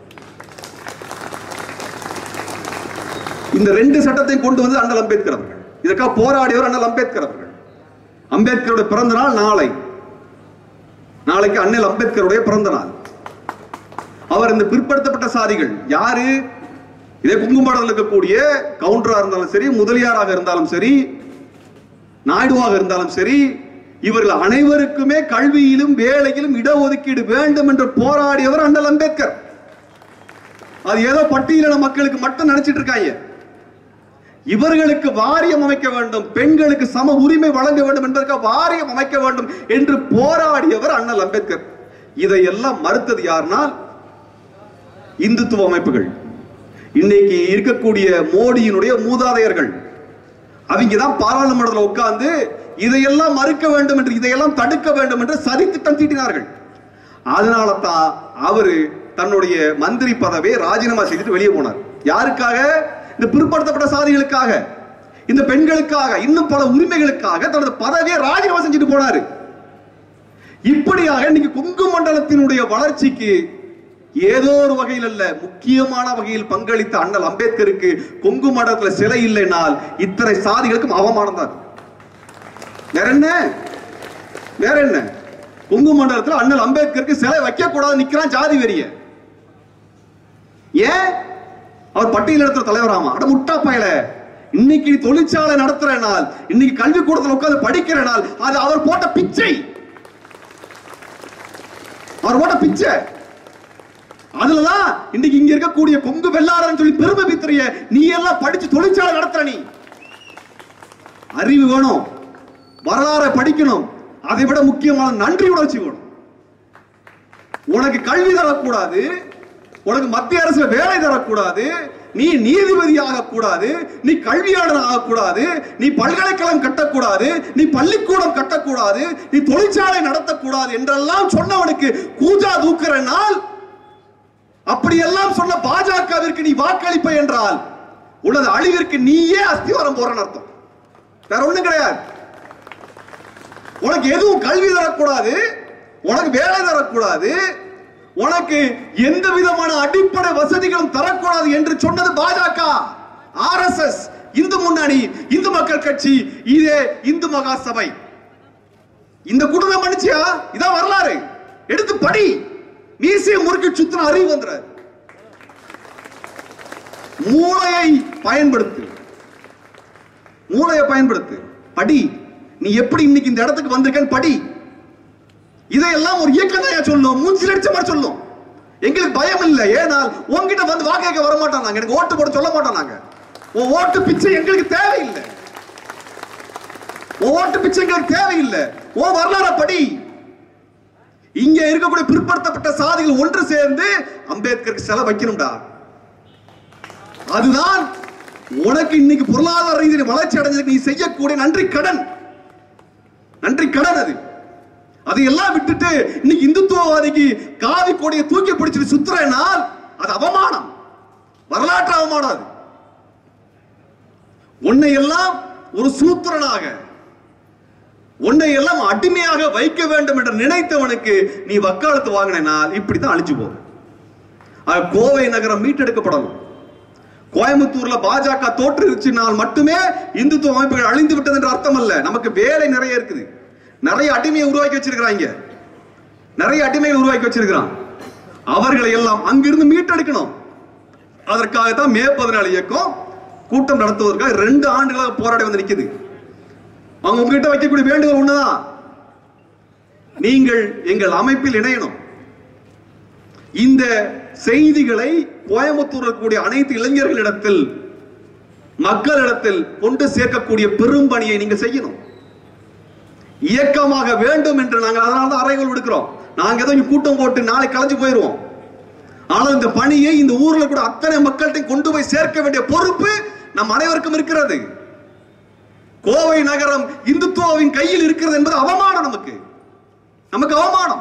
இந்த ரெண்டு சட்டத்தையும் கொண்டு வந்தது அண்ணல் அம்பேத்கர் அவர்கள் இதற்காக போராடியவர் அண்ணல் அம்பேத்கர் அவர்கள் அம்பேத்கருடைய பிறந்த நாள் நாளை நாளைக்கு அண்ணல் அம்பேத்கருடைய பிறந்த நாள் அவர் இந்த பிற்படுத்தப்பட்ட சாதிகள் யாரு இதே குங்குமடத்தில் இருக்கக்கூடிய கவுண்டரா இருந்தாலும் சரி முதலியாராக இருந்தாலும் சரி நாயுடுவாக இருந்தாலும் சரி இவர்கள் அனைவருக்குமே கல்வியிலும் வேலையிலும் இடஒதுக்கீடு வேண்டும் என்று போராடியவர் அண்ணல் அம்பேத்கர் அது ஏதோ பட்டியலின மக்களுக்கு மட்டும் நினைச்சிட்டு இருக்காங்க இவர்களுக்கு வாரியம் அமைக்க வேண்டும் பெண்களுக்கு சம உரிமை வழங்க வேண்டும் என்பதற்காக வாரியம் அமைக்க வேண்டும் என்று போராடியவர் அண்ணல் அம்பேத்கர் இதையெல்லாம் மறுத்தது யார்னால் இந்துத்துவ அமைப்புகள் இன்னைக்கு இருக்கக்கூடிய மோடியினுடைய மூதாதையர்கள் அவங்க தான் பாராளுமன்றத்தில் உட்கார்ந்து இதையெல்லாம் மறுக்க வேண்டும் என்று இதையெல்லாம் தடுக்க வேண்டும் என்று சதி திட்டம் தீட்டினார்கள் அதனால தான் அவரு தன்னுடைய மந்திரி பதவியை ராஜினாமா செய்துட்டு வெளியே போனார் யாருக்காக இந்த பிற்படுத்தப்பட்ட சாதிகளுக்காக இந்த பெண்களுக்காக இன்னும் பல உரிமைகளுக்காக தனது பதவியை ராஜினாமா செஞ்சுட்டு போனாரு இப்படியாக இன்னைக்கு கொங்கு மண்டலத்தினுடைய வளர்ச்சிக்கு ஏதோ ஒரு வகையில் அல்ல முக்கியமான வகையில் பங்களித்த அண்ணல் அம்பேத்கருக்கு கொங்கு மண்டலத்துல சிலை இல்லைனால் இத்தனை சாதிகளுக்கும் அவமானம் தான் வேற என்ன வேற என்ன கொங்கு மண்டலத்துல அண்ணல் அம்பேத்கருக்கு சிலை வைக்க கூடாது நிக்கிறான் ஜாதி வெறிய ஏன் அவர் பட்டியலிடத்துல தலைவராமா அட முட்டா பயல இன்னைக்கு நீ தொழிற்சாலை நடத்துற நாள் இன்னைக்கு கல்வி கூடத்துல உட்கார்ந்து படிக்கிற நாள் அது அவர் போட்ட பிச்சை அவர் போட்ட பிச்சை அதுலதான் இன்னைக்கு இங்க இருக்கக்கூடிய கொங்கு வெள்ளாளர்னு சொல்லி பெருமை பித்திரிய நீ எல்லாம் படிச்சு தொழிற்சாலை நடத்துற நீ அறிவு வேணும் வரலாறை படிக்கணும் அதை விட முக்கியமான நன்றி உணர்ச்சி வேணும் உனக்கு கல்வி தரக்கூடாது உனக்கு மத்திய அரசுல வேலை தரக்கூடாது நீ நீதிபதி ஆகக்கூடாது நீ கல்வியாளர் ஆகக்கூடாது நீ பல்கலைக்கழகம் கட்டக்கூடாது நீ பள்ளிக்கூடம் கட்டக்கூடாது நீ தொழிற்சாலை நடத்தக்கூடாது என்றெல்லாம் சொன்னவனுக்கு கூஜா தூக்குற நாள் அப்படியெல்லாம் சொன்ன பாஜகவிற்கு நீ வாக்களிப்ப என்றால் உனது அழிவிற்கு நீயே அஸ்திவாரம் போறன்னு அர்த்தம் வேற ஒண்ணும் கிடையாது உனக்கு எதுவும் கல்வி தரக்கூடாது உனக்கு வேலை தரக்கூடாது உனக்கு எந்த விதமான அடிப்படை வசதிகளும் தரக்கூடாது என்று சொன்னது பாஜக ஆர்எஸ்எஸ் இந்து முன்னணி இந்து மக்கள் கட்சி இதே இந்து மகா சபை இந்த கூட்டம் பண்ணிச்சியா இதான் வரலாறு எடுத்து படி மீசையை முறுக்கி சுத்தின அறிவு வந்துற மூளையை பயன்படுத்து மூளையை பயன்படுத்து படி நீ எப்படி இன்னைக்கு இந்த இடத்துக்கு வந்திருக்கன்னு படி இதையெல்லாம் ஒரு இயக்கம் தான் சொல்லணும் மூஞ்சில் அடிச்ச மாதிரி சொல்லும் எங்களுக்கு பயம் இல்லை ஏனால் உங்ககிட்ட வந்து வாக்கு கேட்க வர மாட்டோம் நாங்க எனக்கு ஓட்டு போட சொல்ல மாட்டோம் நாங்க உன் ஓட்டு பிச்சை எங்களுக்கு தேவையில்லை உன் ஓட்டு பிச்சை எங்களுக்கு தேவையில்லை உன் வரலாறு படி இங்க இருக்கக்கூடிய பிற்படுத்தப்பட்ட சாதிகள் ஒன்று சேர்ந்து அம்பேத்கருக்கு சிலை வைக்கணும்டா அதுதான் உனக்கு இன்னைக்கு பொருளாதார ரீதியில் வளர்ச்சி அடைஞ்சதுக்கு நீ செய்யக்கூடிய நன்றி கடன் நன்றி கடன் அது அதையெல்லாம் விட்டுட்டு இன்னைக்கு இந்துத்துவவாதிக்கு காவி கொடியை தூக்கி பிடிச்சிட்டு சுத்துறேனால் அது அவமானம் வரலாற்று அவமானம் அது உன்னை எல்லாம் ஒரு சூத்திரனாக உன்னை எல்லாம் அடிமையாக வைக்க வேண்டும் என்று நினைத்தவனுக்கு நீ வக்காலத்து வாங்கினால் இப்படித்தான் அழிஞ்சு போகும் ஆக கோவை நகரம் மீட்டெடுக்கப்படணும் கோயம்புத்தூர்ல பாஜக தோற்றுச்சுனால் மட்டுமே இந்துத்துவ அமைப்புகள் அழிந்து விட்டது என்ற அர்த்தம் அல்ல நமக்கு வேலை நிறைய இருக்குது நிறைய அடிமையை உருவாக்கி வச்சிருக்கிறாங்க நிறைய அடிமைகள் உருவாக்கி வச்சிருக்கிறான் அவர்களை எல்லாம் அங்கிருந்து மீட்டெடுக்கணும் அதற்காகத்தான் மே பதினாலு இயக்கம் கூட்டம் நடத்துவதற்காக ரெண்டு ஆண்டுகளாக போராடி வந்து நிக்குது அவங்க உங்ககிட்ட வைக்கக்கூடிய வேண்டுகோள் ஒண்ணுதான் நீங்கள் எங்கள் அமைப்பில் இணையணும் இந்த செய்திகளை கோயம்புத்தூர் இருக்கக்கூடிய அனைத்து இளைஞர்களிடத்தில் மக்களிடத்தில் கொண்டு சேர்க்கக்கூடிய பெரும் பணியை நீங்கள் செய்யணும் இயக்கமாக வேண்டும் என்று நாங்கள் அதனால தான் அறைகள் விடுக்கிறோம் நாங்க ஏதோ இங்க கூட்டம் போட்டு நாளை கலைஞ்சு போயிருவோம் ஆனால் இந்த பணியை இந்த ஊர்ல கூட அத்தனை மக்கள்கிட்ட கொண்டு போய் சேர்க்க வேண்டிய பொறுப்பு நம் அனைவருக்கும் இருக்கிறது கோவை நகரம் இந்துத்துவாவின் கையில் இருக்கிறது என்பது அவமானம் நமக்கு நமக்கு அவமானம்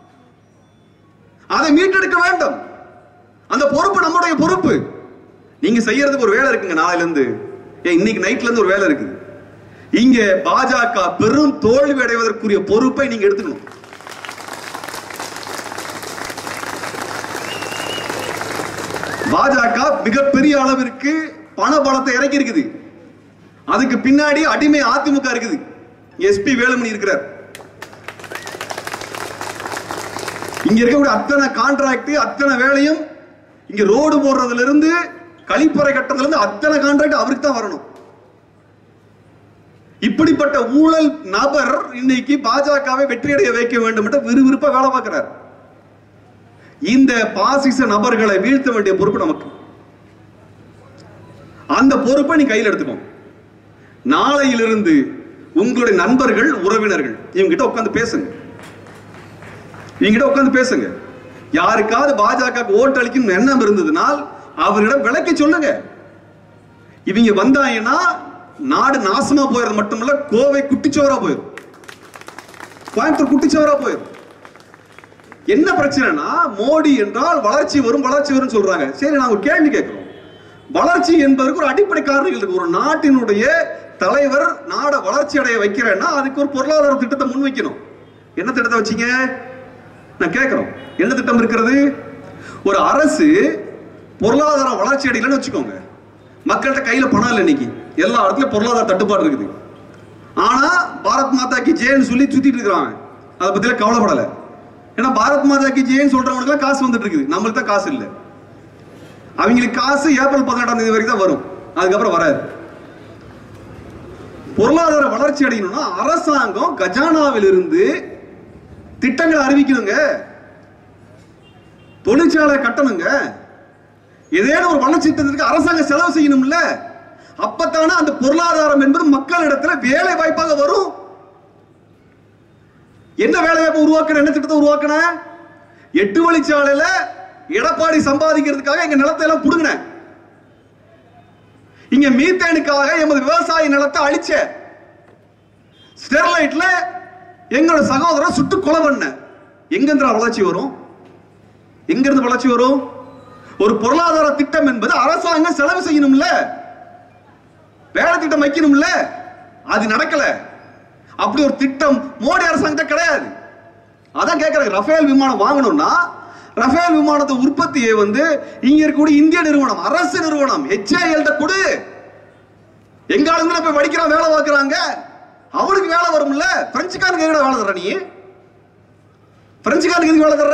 அதை மீட்டெடுக்க வேண்டும் அந்த பொறுப்பு நம்முடைய பொறுப்பு நீங்க செய்யறதுக்கு ஒரு வேலை இருக்குங்க நாளையில இருந்து ஏன் இன்னைக்கு நைட்ல இருந்து ஒரு வேலை இருக்குது இங்க பாஜக பெரும் தோல்வி அடைவதற்குரிய பொறுப்பை நீங்க எடுத்துக்கணும் பாஜக மிகப்பெரிய அளவிற்கு பண பலத்தை இறக்கி இருக்குது அதுக்கு பின்னாடி அடிமை அதிமுக இருக்குது எஸ்பி வேலுமணி இருக்கிறார் இங்க இருக்கக்கூடிய அத்தனை கான்ட்ராக்ட் அத்தனை வேலையும் இங்க ரோடு போடுறதுல இருந்து கழிப்பறை கட்டுறதுல இருந்து அத்தனை கான்ட்ராக்ட் அவருக்கு தான் வரணும் இப்படிப்பட்ட ஊழல் நபர் இன்னைக்கு பாஜகவை வெற்றியடைய வைக்க வேண்டும் என்று விறுவிறுப்பா வேலை பார்க்கிறார் இந்த பாசிச நபர்களை வீழ்த்த வேண்டிய பொறுப்பு நமக்கு அந்த பொறுப்பை நீ கையில் எடுத்துக்கோ நாளையிலிருந்து உங்களுடைய நண்பர்கள் உறவினர்கள் இவங்க கிட்ட உட்கார்ந்து பேசுங்க இவங்க கிட்ட உட்கார்ந்து பேசுங்க யாருக்காவது பாஜக ஓட்டு அளிக்கும் எண்ணம் இருந்ததுனால் அவரிடம் விளக்கி சொல்லுங்க இவங்க வந்தாங்கன்னா நாடு நாசமா போயிறது மட்டுமல்ல கோவை குட்டிச்சோரா போயிடும் கோயம்புத்தூர் குட்டிச்சோரா போயிடும் என்ன பிரச்சனைனா மோடி என்றால் வளர்ச்சி வரும் வளர்ச்சி வரும் சொல்றாங்க சரி நான் ஒரு கேள்வி கேட்கிறோம் வளர்ச்சி என்பதற்கு ஒரு அடிப்படை காரணங்கள் இருக்கு ஒரு நாட்டினுடைய தலைவர் நாட வளர்ச்சி அடைய வைக்கிறேன்னா அதுக்கு ஒரு பொருளாதார திட்டத்தை முன்வைக்கணும் என்ன திட்டத்தை வச்சீங்க நான் கேட்கிறோம் என்ன திட்டம் இருக்கிறது ஒரு அரசு பொருளாதார வளர்ச்சி அடையலன்னு வச்சுக்கோங்க மக்கள்கிட்ட கையில பணம் இல்லை இன்னைக்கு எல்லா இடத்துலயும் பொருளாதார தட்டுப்பாடு இருக்குது ஆனா பாரத் மாதா கி ஜெயன்னு சொல்லி சுத்திட்டு இருக்கிறாங்க அதை பத்தில கவலைப்படல ஏன்னா பாரத் மாதா கி ஜெயன்னு சொல்றவங்களுக்கு காசு வந்துட்டு இருக்குது நம்மளுக்கு தான் காசு இல்லை அவங்களுக்கு காசு ஏப்ரல் பதினெட்டாம் தேதி வரைக்கும் தான் வரும் அதுக்கப்புறம் வராது பொருளாதார வளர்ச்சி அடையணும்னா அரசாங்கம் கஜானாவில் இருந்து திட்டங்களை அறிவிக்கணுங்க தொழிற்சாலை கட்டணுங்க ஏதேனும் ஒரு வளர்ச்சி திட்டத்திற்கு அரசாங்கம் செலவு செய்யணும்ல அப்பத்தானே அந்த பொருளாதாரம் என்பது மக்களிடத்துல வேலை வாய்ப்பாக வரும் என்ன வேலை வாய்ப்பு உருவாக்கணும் என்ன திட்டத்தை உருவாக்கணும் எட்டு வழிச்சாலையில எடப்பாடி சம்பாதிக்கிறதுக்காக எங்க நிலத்தை எல்லாம் புடுங்கினேன் இங்க மீத்தேனுக்காக எமது விவசாய நிலத்தை அழிச்ச ஸ்டெர்லைட்ல எங்களோட சகோதரன் சுட்டு கொலை பண்ண எங்க இருந்து வளர்ச்சி வரும் எங்க இருந்து வளர்ச்சி வரும் ஒரு பொருளாதார திட்டம் என்பது அரசாங்கம் செலவு செய்யணும்ல வேலை திட்டம் வைக்கணும்ல அது நடக்கல அப்படி ஒரு திட்டம் மோடி அரசாங்கத்தை கிடையாது அதான் கேட்கறாங்க ரஃபேல் விமானம் வாங்கணும்னா ரஃபேல் விமானத்தை உற்பத்தியை வந்து இங்க இருக்கக்கூடிய இந்திய நிறுவனம் அரசு நிறுவனம் HAL ட்ட கொடு எங்க ஆளுங்களை போய் படிக்கிறான் வேலை பார்க்கறாங்க அவனுக்கு வேலை வரும்ல பிரெஞ்சுக்காரனுக்கு எங்கடா வேலை தர்ற நீ பிரெஞ்சுக்காரனுக்கு எதுக்கு வேலை தர்ற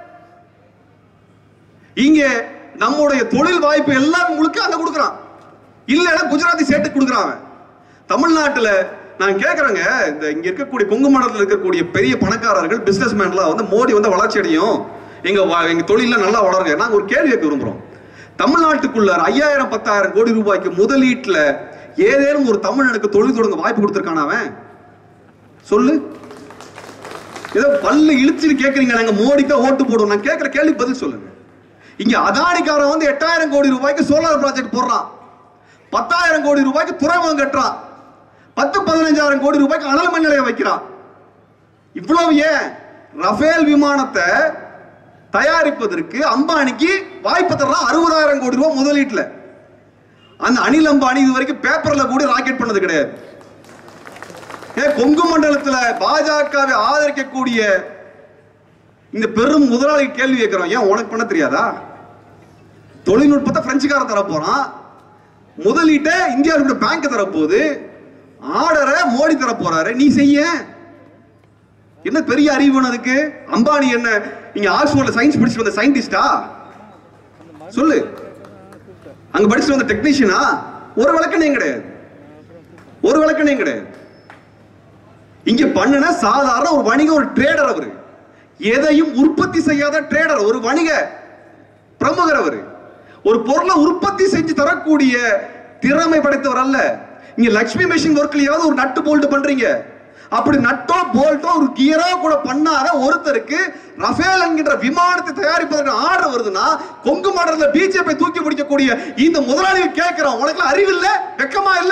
இங்க நம்முடைய தொழில் வாய்ப்பு எல்லாம் முழுக்க அங்க கொடுக்குறான் இல்லைன்னா குஜராத்தி சேட்டு கொடுக்குறான் அவன் தமிழ்நாட்டுல நான் கேக்குறேங்க இந்த இங்க இருக்கக்கூடிய கொங்கு மண்டலத்தில் இருக்கக்கூடிய பெரிய பணக்காரர்கள் பிசினஸ் மேன்லாம் வந்து மோடி வந்து வளர்ச்சி அடையும் எங்க வ- எங்க தொழில நல்லா வளருங்க நாங்க ஒரு கேள்வி கேட்க விரும்புறோம் தமிழ்நாட்டுக்குள்ள ஐயாயிரம் பத்தாயிரம் கோடி ரூபாய்க்கு முதலீட்டுல ஏதேனும் ஒரு தமிழனுக்கு தொழில் தொடங்க வாய்ப்பு கொடுத்திருக்கானா அவன் சொல்லு ஏதோ பல்ல இழுச்சுட்டு கேக்குறீங்க நாங்க மோடிக்கு தான் ஓட்டு போடுவோம் நான் கேட்கிற கேள்வி பதில் சொல்லுங்க இங்க அதானிக்காரன் வந்து எட்டாயிரம் கோடி ரூபாய்க்கு சோலார் ப்ராஜெக்ட் போடுறான் பத்தாயிரம் கோடி ரூபாய்க்கு துறைமுகம் கட்டுறான் பத்து பதினஞ்சாயிரம் கோடி ரூபாய்க்கு அனல் மின் நிலையம் வைக்கிறான் இவ்வளவு ஏன் ரஃபேல் விமானத்தை தயாரிப்பதற்கு அம்பானிக்கு வாய்ப்பு தர்றான் அறுபதாயிரம் கோடி ரூபாய் முதலீட்டுல அந்த அனில் அம்பானி இது வரைக்கும் பேப்பர்ல கூட ராக்கெட் பண்ணது கிடையாது ஏ கொங்கு மண்டலத்துல பாஜகவை ஆதரிக்கக்கூடிய இந்த பெரும் முதலாளி கேள்வி கேட்கிறோம் ஏன் உனக்கு பண்ண தெரியாதா தொழில்நுட்பத்தை பிரெஞ்சுக்காரன் தர போறான் முதலீட்டை இந்தியாவோட பேங்க் தர போகுது ஆர்டரை மோடி தர போறாரு நீ செய்ய என்ன பெரிய அறிவு வேணும் அதுக்கு அம்பானி என்ன இங்க ஆக்ஸ்போர்ட்ல சயின்ஸ் படிச்சுட்டு வந்த சயின்டிஸ்டா சொல்லு அங்க படிச்சுட்டு வந்த டெக்னீஷியனா ஒரு விளக்கணையும் கிடையாது ஒரு விளக்கணையும் கிடையாது இங்க பண்ணுன சாதாரண ஒரு வணிக ஒரு ட்ரேடர் அவரு எதையும் உற்பத்தி செய்யாத ட்ரேடர் ஒரு வணிக பிரமுகர் அவரு ஒரு பொருளை உற்பத்தி செஞ்சு தரக்கூடிய திறமை படைத்தவர் அல்ல இங்க லட்சுமி மெஷின் ஒர்க்லயாவது ஒரு நட்டு போல்ட் பண்றீங்க அப்படி நட்டோ போல்ட்டோ ஒரு கியரோ கூட பண்ணாத ஒருத்தருக்கு ரஃபேல் என்கின்ற விமானத்தை தயாரிப்பதற்கு ஆர்டர் வருதுன்னா கொங்கு மாடல்ல பிஜேபி தூக்கி பிடிக்கக்கூடிய இந்த முதலாளிகள் கேட்கிறோம் உனக்கு அறிவு இல்ல வெக்கமா இல்ல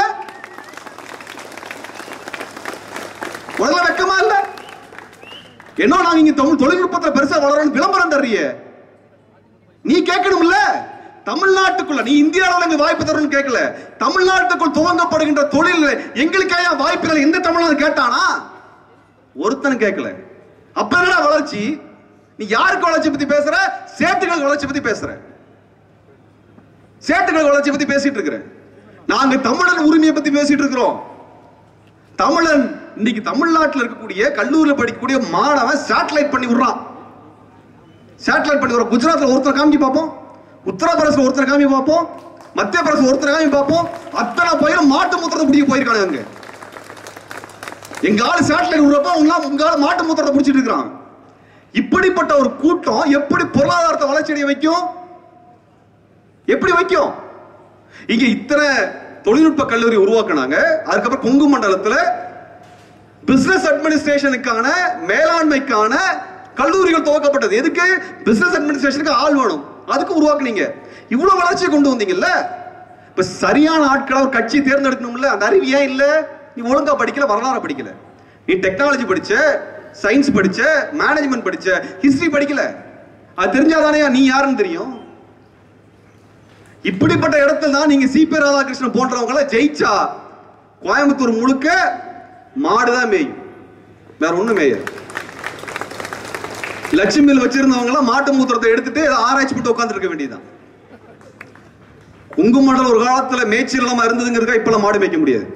உனக்கு வெக்கமா இல்ல என்ன நாங்க இங்க தமிழ் தொழில்நுட்பத்துல பெருசா வளரணும் விளம்பரம் தர்றியே நீ கேட்கணும்ல தமிழ்நாட்டுக்குள்ள நீ இந்திய அளவுல இங்க வாய்ப்பு தரணும்னு கேட்கல தமிழ்நாட்டுக்குள் துவங்கப்படுகின்ற தொழில் எங்களுக்காக வாய்ப்புகள் எந்த தமிழன் கேட்டானா ஒருத்தனும் கேட்கல அப்ப என்னடா வளர்ச்சி நீ யாருக்கு வளர்ச்சி பத்தி பேசுற சேட்டுகளுக்கு வளர்ச்சி பத்தி பேசுற சேட்டுகளுக்கு வளர்ச்சி பத்தி பேசிட்டு இருக்கிற நாங்க தமிழன் உரிமையை பத்தி பேசிட்டு இருக்கிறோம் தமிழன் இன்னைக்கு தமிழ்நாட்டில் இருக்கக்கூடிய கல்லூரியில் படிக்கக்கூடிய மாணவன் சேட்டலைட் பண்ணி விடுறான் சேட்டலைட் பண்ணி வர குஜராத்ல ஒருத்தர் காமிக்க பார்ப்போம் உத்தரப்பிரதேச ஒருத்தர் காமி பார்ப்போம் மத்திய பிரதேச ஒருத்தர் காமி பார்ப்போம் அத்தனை பயிரும் மாட்டு மூத்திரத்தை பிடிக்க போயிருக்காங்க அங்க எங்க ஆளு சேட்டலைட் விடுறப்ப அவங்க உங்க ஆளு மாட்டு மூத்திரத்தை பிடிச்சிட்டு இருக்கிறான் இப்படிப்பட்ட ஒரு கூட்டம் எப்படி பொருளாதாரத்தை வளர்ச்சி அடைய வைக்கும் எப்படி வைக்கும் இங்க இத்தனை தொழில்நுட்ப கல்லூரி உருவாக்குனாங்க அதுக்கப்புறம் கொங்கு மண்டலத்துல பிசினஸ் அட்மினிஸ்ட்ரேஷனுக்கான மேலாண்மைக்கான கல்லூரிகள் துவக்கப்பட்டது எதுக்கு பிசினஸ் அட்மினிஸ்ட்ரேஷனுக்கு ஆள் வேணும் அதுக்கு உருவாக்குனீங்க இவ்வளவு வளர்ச்சியை கொண்டு வந்தீங்கல்ல இப்ப சரியான ஆட்களை ஒரு கட்சி தேர்ந்தெடுக்கணும்ல அந்த அறிவு ஏன் இல்ல நீ ஒழுங்கா படிக்கல வரலாறு படிக்கல நீ டெக்னாலஜி படிச்ச சயின்ஸ் படிச்ச மேனேஜ்மெண்ட் படிச்ச ஹிஸ்டரி படிக்கல அது தெரிஞ்சாதானே நீ யாருன்னு தெரியும் இப்படிப்பட்ட இடத்துல தான் நீங்க சிபி ராதாகிருஷ்ணன் போன்றவங்கள ஜெயிச்சா கோயம்புத்தூர் முழுக்க மாடுதான் மேயும் வேற ஒண்ணும் மேயாது லட்சுமியில் வச்சிருந்தவங்க எல்லாம் மாட்டு மூத்திரத்தை எடுத்துட்டு ஏதோ ஆராய்ச்சி போட்டு உட்கார்ந்துருக்க வேண்டியதுதான் உங்கு மண்டலம் ஒரு காலத்துல மேய்ச்சல் இல்லாம இருந்ததுங்கிறதுக்கா இப்பெல்லாம் மாடு மேய்க்க முடியாது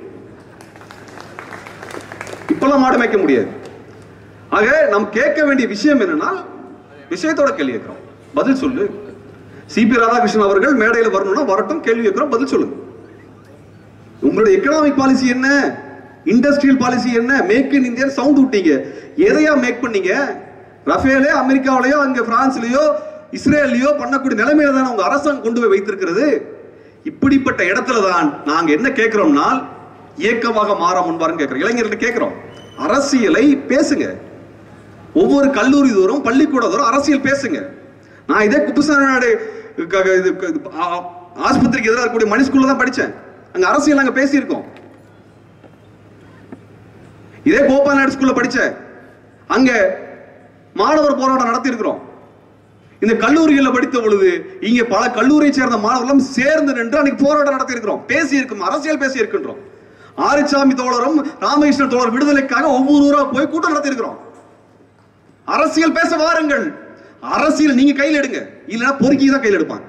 இப்பெல்லாம் மாடு மேய்க்க முடியாது ஆக நாம் கேட்க வேண்டிய விஷயம் என்னன்னா விஷயத்தோட கேள்வி கேட்கிறோம் பதில் சொல்லு சிபி ராதாகிருஷ்ணன் அவர்கள் மேடையில் வரணும்னா வரட்டும் கேள்வி கேட்கிறோம் பதில் சொல்லுங்க உங்களுடைய எக்கனாமிக் பாலிசி என்ன இண்டஸ்ட்ரியல் பாலிசி என்ன மேக் இன் இந்தியா சவுண்ட் விட்டீங்க எதையா மேக் பண்ணீங்க ரஃபேலே அமெரிக்காவிலயோ அங்க பிரான்ஸ்லயோ இஸ்ரேலையோ பண்ணக்கூடிய நிலைமையில தான் உங்க அரசாங்கம் கொண்டு போய் வைத்திருக்கிறது இப்படிப்பட்ட இடத்துல தான் நாங்க என்ன கேட்கிறோம்னா இயக்கமாக மாற முன்வாருன்னு கேட்கிறோம் இளைஞர்கிட்ட கேட்கிறோம் அரசியலை பேசுங்க ஒவ்வொரு கல்லூரி தோறும் பள்ளிக்கூட தோறும் அரசியல் பேசுங்க நான் இதே குப்புசாமி க- க- இது க- இது ஆ- ஆஸ்பத்திரிக்கு எதிராக இருக்கக்கூடிய மணி ஸ்கூல்ல தான் படிச்சேன் அங்க அரசியல் நாங்க பேசியிருக்கோம் இதே கோபால் நாயுடு ஸ்கூல்ல படிச்சேன் அங்க மாணவர் போராட்டம் நடத்தி இருக்கிறோம் இந்த கல்லூரிகளில் படித்த பொழுது இங்க பல கல்லூரியை சேர்ந்த மாணவர்களும் சேர்ந்து நின்று அன்னைக்கு போராட்டம் நடத்தி இருக்கிறோம் பேசி இருக்கும் அரசியல் பேசி இருக்கின்றோம் ஆரிச்சாமி தோழரும் ராமகிருஷ்ணன் தோழர் விடுதலைக்காக ஒவ்வொரு ஊரா போய் கூட்டம் நடத்தி இருக்கிறோம் அரசியல் பேச வாருங்கள் அரசியல் நீங்க கையில் எடுங்க இல்லைன்னா பொறுக்கி தான் கையில் எடுப்பாங்க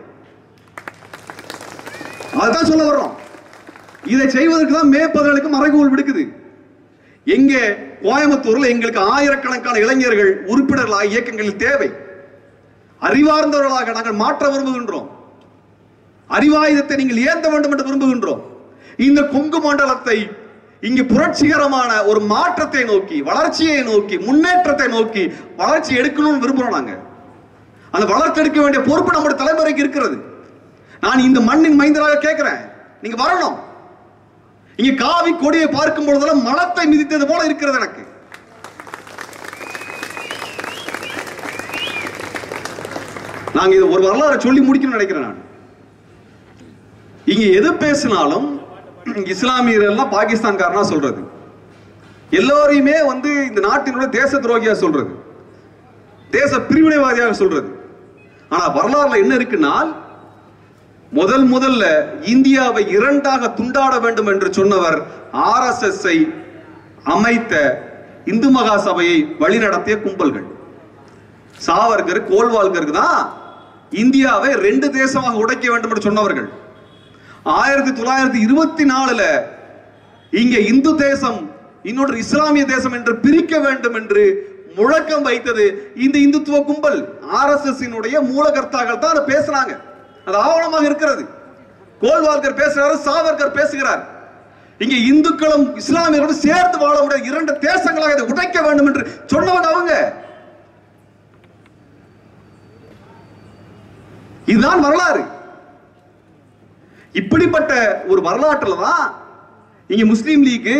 அதுதான் சொல்ல வர்றோம் இதை செய்வதற்கு தான் மே பதினேழுக்கு மறைகோல் விடுக்குது எங்கே கோயம்புத்தூர்ல எங்களுக்கு ஆயிரக்கணக்கான இளைஞர்கள் உறுப்பினர்களாக இயக்கங்களில் தேவை அறிவார்ந்தவர்களாக நாங்கள் மாற்ற விரும்புகின்றோம் அறிவாயுதத்தை நீங்கள் ஏந்த வேண்டும் என்று விரும்புகின்றோம் இந்த கொங்கு மண்டலத்தை இங்கு புரட்சிகரமான ஒரு மாற்றத்தை நோக்கி வளர்ச்சியை நோக்கி முன்னேற்றத்தை நோக்கி வளர்ச்சி எடுக்கணும்னு விரும்புறோம் நாங்க அந்த வளர்த்தெடுக்க வேண்டிய பொறுப்பு நம்முடைய தலைமுறைக்கு இருக்கிறது நான் இந்த மண்ணின் மைந்தராக கேட்கிறேன் நீங்க வரணும் இங்க காவி கொடியை பார்க்கும் பொழுதெல்லாம் மனத்தை மிதித்தது போல இருக்கிறது எனக்கு நாங்க இது ஒரு வரலாறை சொல்லி முடிக்கணும்னு நினைக்கிறேன் நான் இங்க எது பேசினாலும் இஸ்லாமியர் எல்லாம் பாகிஸ்தான்காரனா சொல்றது எல்லோரையுமே வந்து இந்த நாட்டினுடைய தேச துரோகியா சொல்றது தேச பிரிவினைவாதியாக சொல்றது ஆனா வரலாறுல என்ன இருக்குன்னால் முதல் முதல்ல இந்தியாவை இரண்டாக துண்டாட வேண்டும் என்று சொன்னவர் ஆர்எஸ்எஸ் ஐ அமைத்த இந்து மகா சபையை வழிநடத்திய கும்பல்கள் சாவர்கர் கோல்வால்கருக்கு தான் இந்தியாவை ரெண்டு தேசமாக உடைக்க வேண்டும் என்று சொன்னவர்கள் ஆயிரத்தி தொள்ளாயிரத்தி இருபத்தி நாலுல இங்க இந்து தேசம் இன்னொரு இஸ்லாமிய தேசம் என்று பிரிக்க வேண்டும் என்று முழக்கம் வைத்தது இந்த இந்துத்துவ கும்பல் ஆர்எஸ்எஸ் மூலகர்த்தாக்கள் தான் அதை பேசுறாங்க அது ஆவணமாக இருக்கிறது கோல்வால்கர் பேசுறாரு சாவர்கர் பேசுகிறார் இங்க இந்துக்களும் இஸ்லாமியர்களும் சேர்ந்து வாழ முடியாத இரண்டு தேசங்களாக இதை உடைக்க வேண்டும் என்று சொன்னவங்க அவங்க இதுதான் வரலாறு இப்படிப்பட்ட ஒரு வரலாற்றுல தான் இங்க முஸ்லீம் லீக்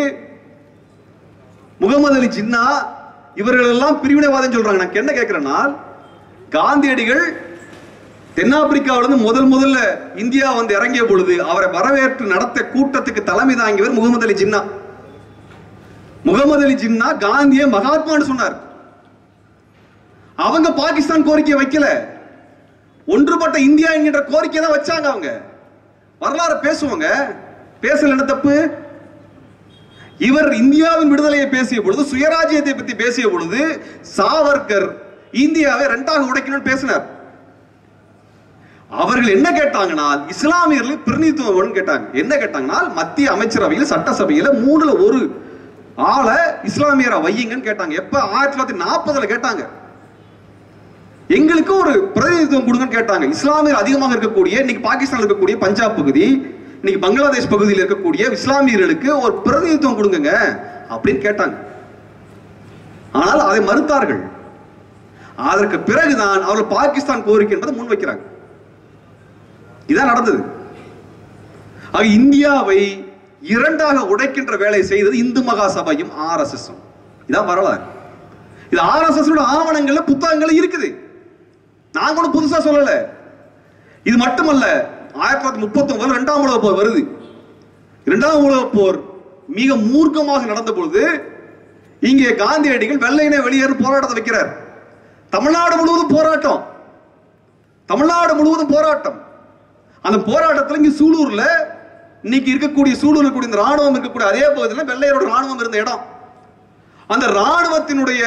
முகமது அலி ஜின்னா இவர்கள் எல்லாம் பிரிவினைவாதம் சொல்றாங்க நான் என்ன கேட்கிறேன்னா காந்தியடிகள் தென்னாப்பிரிக்காவில இருந்து முதல் முதல்ல இந்தியா வந்து இறங்கிய பொழுது அவரை வரவேற்று நடத்த கூட்டத்துக்கு தலைமை தாங்கியவர் முகமது அலி ஜின்னா முகமது அலி ஜின்னா காந்திய மகாத்மான்னு சொன்னார் அவங்க பாகிஸ்தான் கோரிக்கை வைக்கல ஒன்றுபட்ட இந்தியா என்கின்ற கோரிக்கை தான் வச்சாங்க அவங்க வரலாறு பேசுவாங்க பேசல என்ன தப்பு இவர் இந்தியாவின் விடுதலையை பேசிய பொழுது சுயராஜ்யத்தை பத்தி பேசிய பொழுது சாவர்கர் இந்தியாவை ரெண்டாக உடைக்கணும்னு பேசினார் அவர்கள் என்ன கேட்டாங்கன்னா இஸ்லாமியர்கள் பிரதிநிதித்துவம் கேட்டாங்க என்ன கேட்டாங்கன்னா மத்திய அமைச்சரவையில் சட்டசபையில மூணுல ஒரு ஆளை இஸ்லாமியரா வையுங்கன்னு கேட்டாங்க எப்ப ஆயிரத்தி தொள்ளாயிரத்தி நாற்பதுல கேட்டாங்க எங்களுக்கு ஒரு பிரதிநிதித்துவம் கொடுங்கன்னு கேட்டாங்க இஸ்லாமியர் அதிகமாக இருக்கக்கூடிய இன்னைக்கு பாகிஸ்தான் இருக்கக்கூடிய பஞ்சாப் பகுதி இன்னைக்கு பங்களாதேஷ் பகுதியில் இருக்கக்கூடிய இஸ்லாமியர்களுக்கு ஒரு பிரதிநிதித்துவம் கொடுங்க அப்படின்னு கேட்டாங்க ஆனால் அதை மறுத்தார்கள் அதற்கு பிறகுதான் அவர்கள் பாகிஸ்தான் கோரிக்கை என்பதை முன்வைக்கிறாங்க இதான் நடந்தது ஆக இந்தியாவை இரண்டாக உடைக்கின்ற வேலை செய்தது இந்து மகா சபையும் ஆர்எஸ்எஸ் இதான் வரலாறு இது ஆர்எஸ்எஸ் ஆவணங்கள்ல புத்தகங்கள் இருக்குது நாங்க ஒன்றும் புதுசா சொல்லல இது மட்டுமல்ல ஆயிரத்தி தொள்ளாயிரத்தி முப்பத்தி ஒன்பது இரண்டாம் உலக போர் வருது இரண்டாம் உலக போர் மிக மூர்க்கமாக நடந்த பொழுது இங்கே காந்தியடிகள் வெள்ளையினை வெளியேறு போராட்டத்தை வைக்கிறார் தமிழ்நாடு முழுவதும் போராட்டம் தமிழ்நாடு முழுவதும் போராட்டம் அந்த போராட்டத்தில் இங்க சூலூர்ல இன்னைக்கு இருக்கக்கூடிய சூலூர்ல இருக்கக்கூடிய இந்த ராணுவம் இருக்கக்கூடிய அதே பகுதியில் வெள்ளையரோட ராணுவம் இருந்த இடம் அந்த ராணுவத்தினுடைய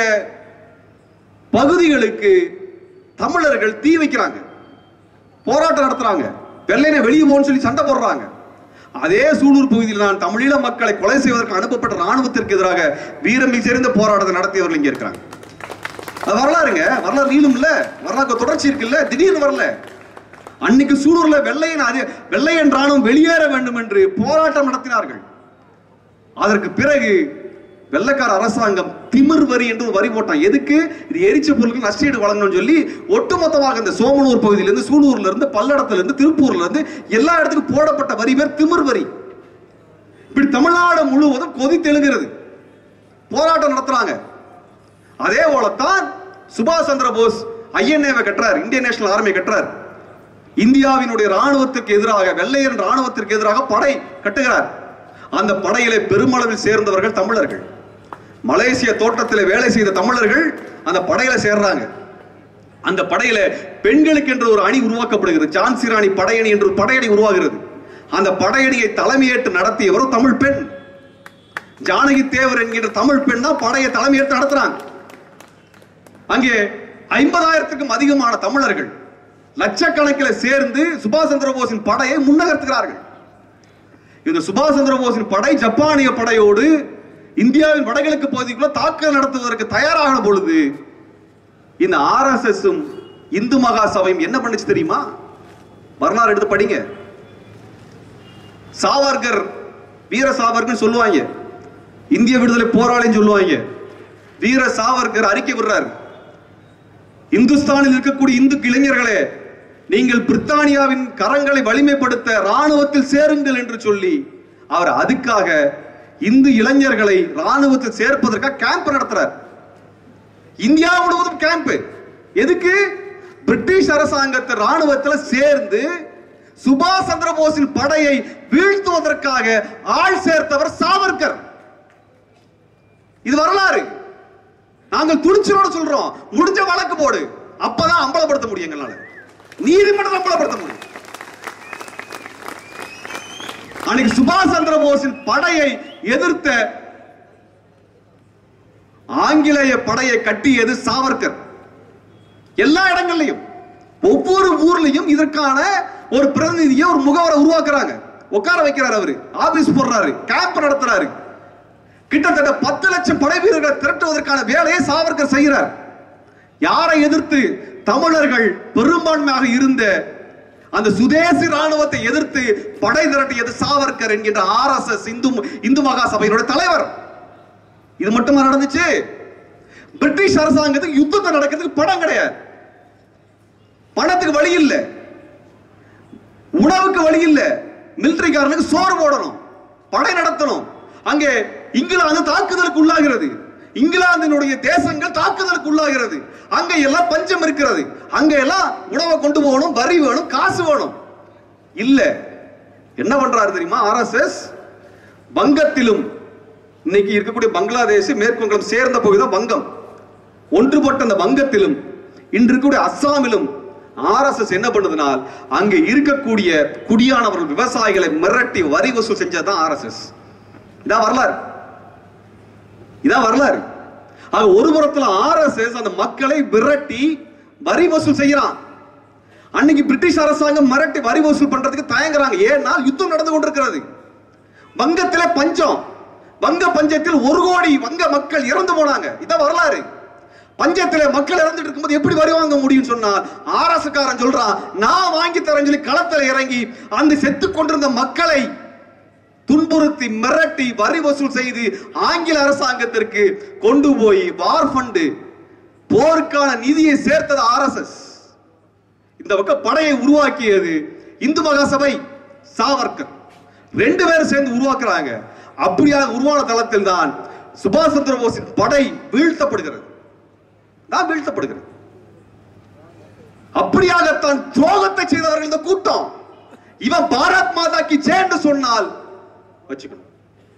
பகுதிகளுக்கு தமிழர்கள் தீ வைக்கிறாங்க போராட்டம் நடத்துறாங்க வெள்ளையனை வெளியே போன்னு சொல்லி சண்டை போடுறாங்க அதே சூலூர் பகுதியில் தான் தமிழீழ மக்களை கொலை செய்வதற்கு அனுப்பப்பட்ட ராணுவத்திற்கு எதிராக வீரமிகு சேர்ந்த போராட்டத்தை நடத்தியவர்கள் இங்க இருக்கிறாங்க அது வரலாறுங்க வரலாறு நீளும் இல்ல வரலாறு தொடர்ச்சி இருக்குல்ல திடீர்னு வரல அன்னைக்கு சூலூர்ல வெள்ளையன் அது வெள்ளையன் ராணுவம் வெளியேற வேண்டும் என்று போராட்டம் நடத்தினார்கள் அதற்கு பிறகு வெள்ளைக்கார அரசாங்கம் திமிர் வரி என்று ஒரு வரி போட்டான் எதுக்கு இது எரிச்ச பொருளுக்கு நஷ்டீடு வழங்கணும்னு சொல்லி ஒட்டுமொத்தமாக இந்த சோமனூர் பகுதியில இருந்து சூலூர்ல இருந்து பல்லடத்துல இருந்து திருப்பூர்ல இருந்து எல்லா இடத்துக்கும் போடப்பட்ட வரி பேர் திமிர் வரி இப்படி தமிழ்நாடு முழுவதும் கொதித்தெழுகிறது போராட்டம் நடத்துறாங்க அதே போலத்தான் சுபாஷ் சந்திர போஸ் ஐஎன்ஏவை கட்டுறார் இந்தியன் நேஷனல் ஆர்மி கட்டுறார் இந்தியாவினுடைய ராணுவத்திற்கு எதிராக வெள்ளையர் ராணுவத்திற்கு எதிராக படை கட்டுகிறார் அந்த படையிலே பெருமளவில் சேர்ந்தவர்கள் தமிழர்கள் மலேசிய தோட்டத்தில் வேலை செய்த தமிழர்கள் அந்த படையில சேர்றாங்க அந்த படையில பெண்களுக்கு என்று ஒரு அணி உருவாக்கப்படுகிறது ஜான்சி ராணி படையணி என்று ஒரு படையணி உருவாகிறது அந்த படையணியை தலைமையேற்று நடத்தியவர் தமிழ் பெண் ஜானகி தேவர் என்கின்ற தமிழ் பெண் தான் படையை தலைமையேற்று நடத்துறாங்க அங்கே ஐம்பதாயிரத்துக்கும் அதிகமான தமிழர்கள் லட்சக்கணக்கில் சேர்ந்து சுபாஷ் சந்திர போஸின் படையை முன்னகர்த்துகிறார்கள் இந்த சுபாஷ் சந்திர போஸின் படை ஜப்பானிய படையோடு இந்தியாவின் வடகிழக்கு பகுதிக்குள்ள தாக்குதல் நடத்துவதற்கு தயாரான பொழுது இந்த ஆர்எஸ்எஸ் இந்து மகா சபையும் என்ன பண்ணுச்சு தெரியுமா வரலாறு எடுத்து படிங்க சாவர்கர் வீர சாவர்கர் சொல்லுவாங்க இந்திய விடுதலை போராளின்னு சொல்லுவாங்க வீர சாவர்கர் அறிக்கை விடுறாரு இந்துஸ்தானில் இருக்கக்கூடிய இந்து இளைஞர்களே நீங்கள் பிரித்தானியாவின் கரங்களை வலிமைப்படுத்த ராணுவத்தில் சேருங்கள் என்று சொல்லி அவர் அதுக்காக இந்து இளைஞர்களை ராணுவத்தில் சேர்ப்பதற்காக கேம்ப் நடத்துறார் இந்தியா முழுவதும் கேம்ப் எதுக்கு பிரிட்டிஷ் அரசாங்கத்தை ராணுவத்தில் சேர்ந்து சுபாஷ் சந்திர போஸின் படையை வீழ்த்துவதற்காக ஆள் சேர்த்தவர் சாவர்கர் இது வரலாறு நாங்கள் துணிச்சலோட சொல்றோம் முடிஞ்ச வழக்கு போடு அப்பதான் அம்பலப்படுத்த முடியும் எங்களால நீதிமன்றம் அம்பலப்படுத்த முடியும் அன்னைக்கு சுபாஷ் சந்திர போஸின் படையை எதிர்த்த ஆங்கிலேய படையை கட்டியது சாவர்கர் எல்லா இடங்கள்லையும் ஒவ்வொரு ஊர்லயும் இதற்கான ஒரு பிரதிநிதியை ஒரு முகவரை உருவாக்குறாங்க உட்கார வைக்கிறார் அவரு ஆபீஸ் போடுறாரு கேம்ப் நடத்துறாரு கிட்டத்தட்ட பத்து லட்சம் படை வீரர்களை திரட்டுவதற்கான வேலையை சாவர்கர் செய்கிறார் யாரை எதிர்த்து தமிழர்கள் பெரும்பான்மையாக இருந்த அந்த சுதேசி ராணுவத்தை எதிர்த்து படை திரட்டியது சாவர்கர் என்கின்ற ஆர்எஸ்எஸ் இந்து இந்து மகா சபையினுடைய தலைவர் இது மட்டுமா நடந்துச்சு பிரிட்டிஷ் அரசாங்கத்துக்கு யுத்தத்தை நடக்கிறதுக்கு பணம் கிடையாது பணத்துக்கு வழி இல்லை உணவுக்கு வழி இல்ல மிலிட்டரிக்காரனுக்கு சோறு போடணும் படை நடத்தணும் அங்கே இங்கிலாந்து தாக்குதலுக்கு உள்ளாகிறது இங்கிலாந்தினுடைய தேசங்கள் தாக்குதலுக்கு உள்ளாகிறது அங்க எல்லாம் பஞ்சம் இருக்கிறது அங்க எல்லாம் உணவை கொண்டு போகணும் வரி வேணும் காசு வேணும் இல்ல என்ன பண்றாரு தெரியுமா ஆர்எஸ்எஸ் வங்கத்திலும் இன்னைக்கு இருக்கக்கூடிய பங்களாதேஷ் மேற்கு வங்கம் சேர்ந்த பகுதி தான் வங்கம் ஒன்றுபட்ட அந்த வங்கத்திலும் இன்று இருக்கக்கூடிய அஸ்ஸாமிலும் ஆர்எஸ்எஸ் என்ன பண்ணுதுனால் அங்கே இருக்கக்கூடிய குடியானவர்கள் விவசாயிகளை மிரட்டி வரி வசூல் செஞ்சதுதான் ஆர்எஸ்எஸ் இதான் வரலாறு இதான் வரலாறு ஆக ஒரு புறத்துல ஆர்எஸ்எஸ் அந்த மக்களை விரட்டி வரி வசூல் செய்யறான் அன்னைக்கு பிரிட்டிஷ் அரசாங்கம் மிரட்டி வரி வசூல் பண்றதுக்கு தயங்குறாங்க ஏன்னா யுத்தம் நடந்து கொண்டிருக்கிறது வங்கத்திலே பஞ்சம் வங்க பஞ்சத்தில் ஒரு கோடி வங்க மக்கள் இறந்து போனாங்க இதான் வரலாறு பஞ்சத்திலே மக்கள் இறந்துட்டு இருக்கும்போது எப்படி வரி வாங்க முடியும் சொன்னால் ஆர்எஸ்காரன் சொல்றான் நான் வாங்கி தரேன் சொல்லி களத்துல இறங்கி அந்த செத்து கொண்டிருந்த மக்களை துன்புறுத்தி மிரட்டி வரி வசூல் செய்து ஆங்கில அரசாங்கத்திற்கு கொண்டு போய் வார் ஃபண்டு போருக்கான நிதியை சேர்த்தது ஆர்எஸ்எஸ் இந்த பக்கம் படையை உருவாக்கியது இந்து மகாசபை சாவர்கர் ரெண்டு பேரும் சேர்ந்து உருவாக்குறாங்க அப்படியாக உருவான தளத்தில் தான் சுபாஷ் சந்திர போஸின் படை வீழ்த்தப்படுகிறது தான் வீழ்த்தப்படுகிறது அப்படியாகத்தான் துரோகத்தை செய்தவர்கள் இந்த கூட்டம் இவன் பாரத் மாதா கி ஜெய் என்று சொன்னால் வச்சுக்கணும்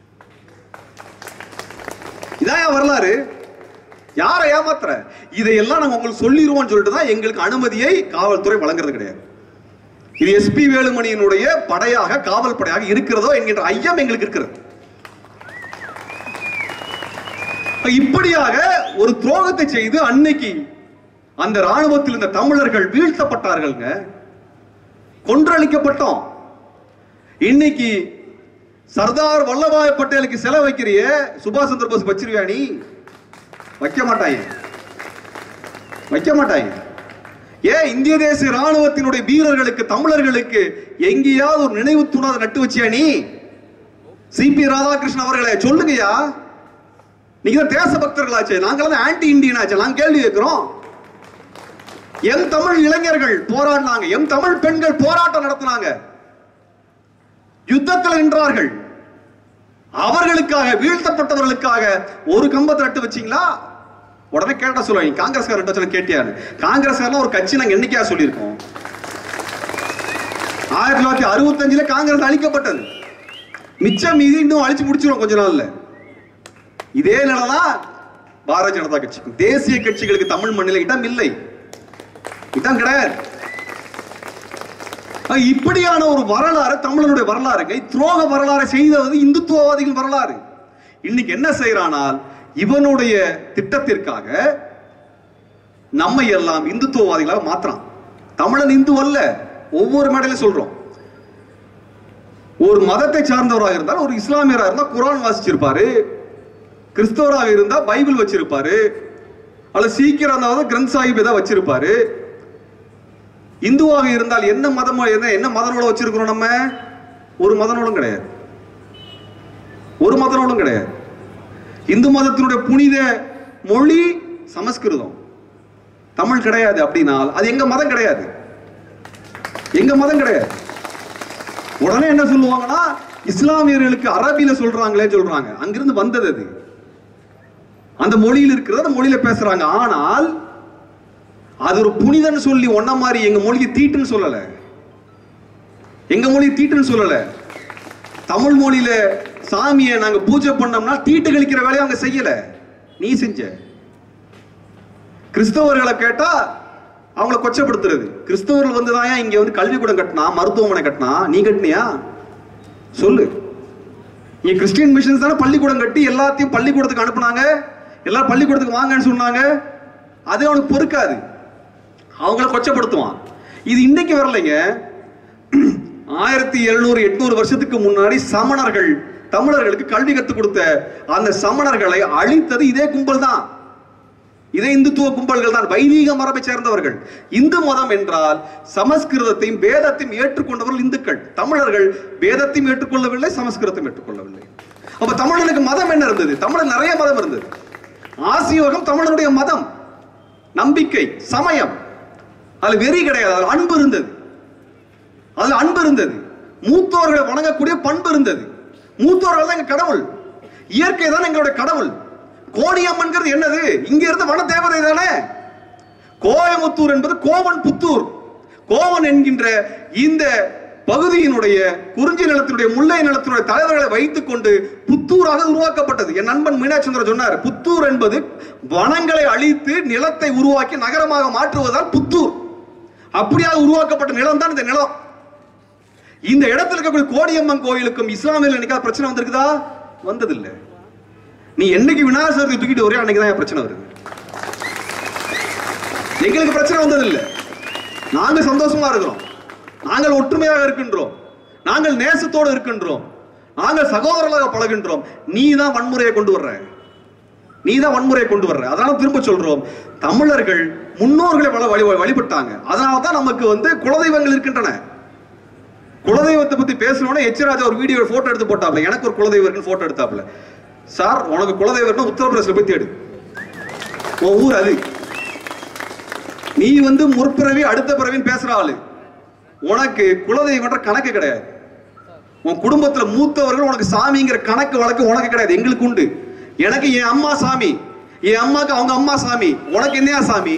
இதான் என் வரலாறு யாரை ஏமாத்துற இதையெல்லாம் நாங்க உங்களுக்கு சொல்லிடுவோம்னு சொல்லிட்டு தான் எங்களுக்கு அனுமதியை காவல்துறை வழங்குறது கிடையாது இது எஸ்பி வேலுமணியினுடைய படையாக காவல் படையாக இருக்கிறதோ என்கின்ற ஐயம் எங்களுக்கு இருக்கிறது இப்படியாக ஒரு துரோகத்தை செய்து அன்னைக்கு அந்த ராணுவத்தில் இருந்த தமிழர்கள் வீழ்த்தப்பட்டார்கள்ங்க கொன்றளிக்கப்பட்டோம் இன்னைக்கு சர்தார் வல்லபாய் பட்டேலுக்கு செலவு வைக்கிறிய சுபாஷ் சந்திர போஸ் வச்சிருவியா நீ வைக்க மாட்டாங்க வைக்க மாட்டாங்க ஏன் இந்திய தேசிய ராணுவத்தினுடைய வீரர்களுக்கு தமிழர்களுக்கு எங்கேயாவது ஒரு நினைவு தூணாத நட்டு வச்சியா நீ சிபி ராதாகிருஷ்ணன் அவர்களே சொல்லுங்கய்யா நீங்க தான் தேச பக்தர்களாச்சே நாங்கள் தான் ஆன்டி இந்தியன் ஆச்சு நாங்க கேள்வி கேட்கிறோம் எம் தமிழ் இளைஞர்கள் போராடினாங்க எம் தமிழ் பெண்கள் போராட்டம் நடத்தினாங்க யுத்தத்தில் நின்றார்கள் அவர்களுக்காக வீழ்த்தப்பட்டவர்களுக்காக ஒரு கம்பத்தை நட்டு வச்சீங்களா உடனே கேட்டா சொல்லுவாங்க காங்கிரஸ்காரன் நட்டு வச்சு கேட்டியாரு காங்கிரஸ்காரன் ஒரு கட்சி நாங்க என்னைக்கா சொல்லியிருக்கோம் ஆயிரத்தி தொள்ளாயிரத்தி அறுபத்தஞ்சுல காங்கிரஸ் அழிக்கப்பட்டது மிச்சம் மீதி இன்னும் அழிச்சு முடிச்சிடும் கொஞ்ச நாள்ல இதே நிலைதான் பாரதிய ஜனதா கட்சிக்கும் தேசிய கட்சிகளுக்கு தமிழ் மண்ணில் இடம் இல்லை இடம் கிடையாது ஆக, இப்படியான ஒரு வரலாறு தமிழனுடைய வரலாறுங்க துரோக வரலாறு செய்தது இந்துத்துவவாதிகள் வரலாறு இன்னைக்கு என்ன செய்யறானால் இவனுடைய திட்டத்திற்காக நம்மை எல்லாம் இந்துத்துவவாதிகளாக மாத்துறான் தமிழன் இந்து அல்ல ஒவ்வொரு மேடையில சொல்றோம் ஒரு மதத்தை சார்ந்தவராக இருந்தால் ஒரு இஸ்லாமியராக இருந்தால் குரான் வாசிச்சிருப்பாரு கிறிஸ்தவராக இருந்தா பைபிள் வச்சிருப்பாரு அல்லது சீக்கிரம் இருந்தால் கிரந்த் சாஹிப் ஏதாவது வச்சிருப்பாரு இந்துவாக இருந்தால் என்ன மதம் என்ன என்ன மத நூலை வச்சிருக்கிறோம் நம்ம ஒரு மத நூலும் கிடையாது ஒரு மத நூலும் கிடையாது இந்து மதத்தினுடைய புனித மொழி சமஸ்கிருதம் தமிழ் கிடையாது அப்படின்னால் அது எங்க மதம் கிடையாது எங்க மதம் கிடையாது உடனே என்ன சொல்லுவாங்கன்னா இஸ்லாமியர்களுக்கு அரபியில சொல்றாங்களே சொல்றாங்க அங்கிருந்து வந்தது அது அந்த மொழியில் இருக்கிறது அந்த மொழியில பேசுறாங்க ஆனால் அது ஒரு புனிதன்னு சொல்லி ஒன்ன மாதிரி எங்க மொழியை தீட்டுன்னு சொல்லல எங்க மொழி தீட்டுன்னு சொல்லல தமிழ் மொழியில சாமியை நாங்க பூஜை பண்ணோம்னா தீட்டு கழிக்கிற வேலையை அவங்க செய்யல நீ செஞ்ச கிறிஸ்தவர்களை கேட்டா அவங்கள கொச்சப்படுத்துறது கிறிஸ்தவர்கள் வந்து தான் இங்க வந்து கல்விக்கூடம் கட்டினா மருத்துவமனை கட்டினா நீ கட்டினியா சொல்லு இங்க கிறிஸ்டியன் மிஷன்ஸ் தானே பள்ளிக்கூடம் கட்டி எல்லாத்தையும் பள்ளிக்கூடத்துக்கு அனுப்புனாங்க எல்லாரும் பள்ளிக்கூடத்துக்கு வாங்கன்னு சொன்னாங்க அது அவனுக்கு பொறுக்காது அவங்கள கொச்சப்படுத்துவான் இது இன்னைக்கு வரலைங்க ஆயிரத்தி எழுநூறு எட்நூறு வருஷத்துக்கு முன்னாடி சமணர்கள் தமிழர்களுக்கு கல்வி கற்றுக் கொடுத்த அந்த சமணர்களை அழித்தது இதே கும்பல் தான் இதே இந்துத்துவ கும்பல்கள் தான் வைதீக மரபை சேர்ந்தவர்கள் இந்து மதம் என்றால் சமஸ்கிருதத்தையும் வேதத்தையும் ஏற்றுக்கொண்டவர்கள் இந்துக்கள் தமிழர்கள் வேதத்தையும் ஏற்றுக்கொள்ளவில்லை சமஸ்கிருதத்தையும் ஏற்றுக்கொள்ளவில்லை அப்ப தமிழனுக்கு மதம் என்ன இருந்தது தமிழன் நிறைய மதம் இருந்தது ஆசியோகம் தமிழனுடைய மதம் நம்பிக்கை சமயம் அதுல வெறி கிடையாது அதுல அன்பு இருந்தது அதுல அன்பு இருந்தது மூத்தோர்களை வணங்கக்கூடிய பண்பு இருந்தது மூத்தோர்கள் தான் எங்க கடவுள் இயற்கை தான் எங்களுடைய கடவுள் கோணியம்மன்கிறது என்னது இங்க இருந்த வன தேவதை தானே கோயமுத்தூர் என்பது கோவன் புத்தூர் கோவன் என்கின்ற இந்த பகுதியினுடைய குறிஞ்சி நிலத்தினுடைய முல்லை நிலத்தினுடைய தலைவர்களை வைத்துக் கொண்டு புத்தூராக உருவாக்கப்பட்டது என் நண்பன் மீனாட்சந்திரன் சொன்னார் புத்தூர் என்பது வனங்களை அழித்து நிலத்தை உருவாக்கி நகரமாக மாற்றுவதால் புத்தூர் அப்படியாக உருவாக்கப்பட்ட நிலம் தான் இந்த நிலம் இந்த இடத்துல இருக்கக்கூடிய கோடியம்மன் கோயிலுக்கும் இஸ்லாமியில் என்னைக்கா பிரச்சனை வந்திருக்குதா வந்ததில்லை நீ என்னைக்கு விநாயகர் சதுர்த்தி தூக்கிட்டு வரே அன்னைக்கு தான் என் பிரச்சனை வருது எங்களுக்கு பிரச்சனை வந்ததில்லை நாங்க சந்தோஷமா இருக்கிறோம் நாங்கள் ஒற்றுமையாக இருக்கின்றோம் நாங்கள் நேசத்தோடு இருக்கின்றோம் நாங்கள் சகோதரர்களாக பழகின்றோம் நீ தான் வன்முறையை கொண்டு வர்ற நீ தான் வன்முறையை கொண்டு வர்ற அதனால திரும்ப சொல்றோம் தமிழர்கள் முன்னோர்களை வள- வழி வழிபட்டாங்க அதனால தான் நமக்கு வந்து குலதெய்வங்கள் இருக்கின்றன குலதெய்வத்தை பத்தி பேசணும்னா எச்ராஜா ஒரு வீடியோ போட்டோ எடுத்து போட்டாப்ல எனக்கு ஒரு குலதெய்வம் இருக்குன்னு போட்டோ எடுத்தாப்ல சார் உனக்கு குலதெய்வம்னா உத்தரப்பிரதேசல போய் தேடு உன் ஊர் அது நீ வந்து முற்பிறவி அடுத்த பிறவின்னு பேசுற ஆளு உனக்கு குலதெய்வம்ன்ற கணக்கு கிடையாது உன் குடும்பத்துல மூத்தவர்கள் உனக்கு சாமிங்கிற கணக்கு வழக்கு உனக்கு கிடையாது எங்களுக்கு உண்டு எனக்கு என் அம்மா சாமி என் அம்மாக்கு அவங்க அம்மா சாமி உனக்கு என்னையா சாமி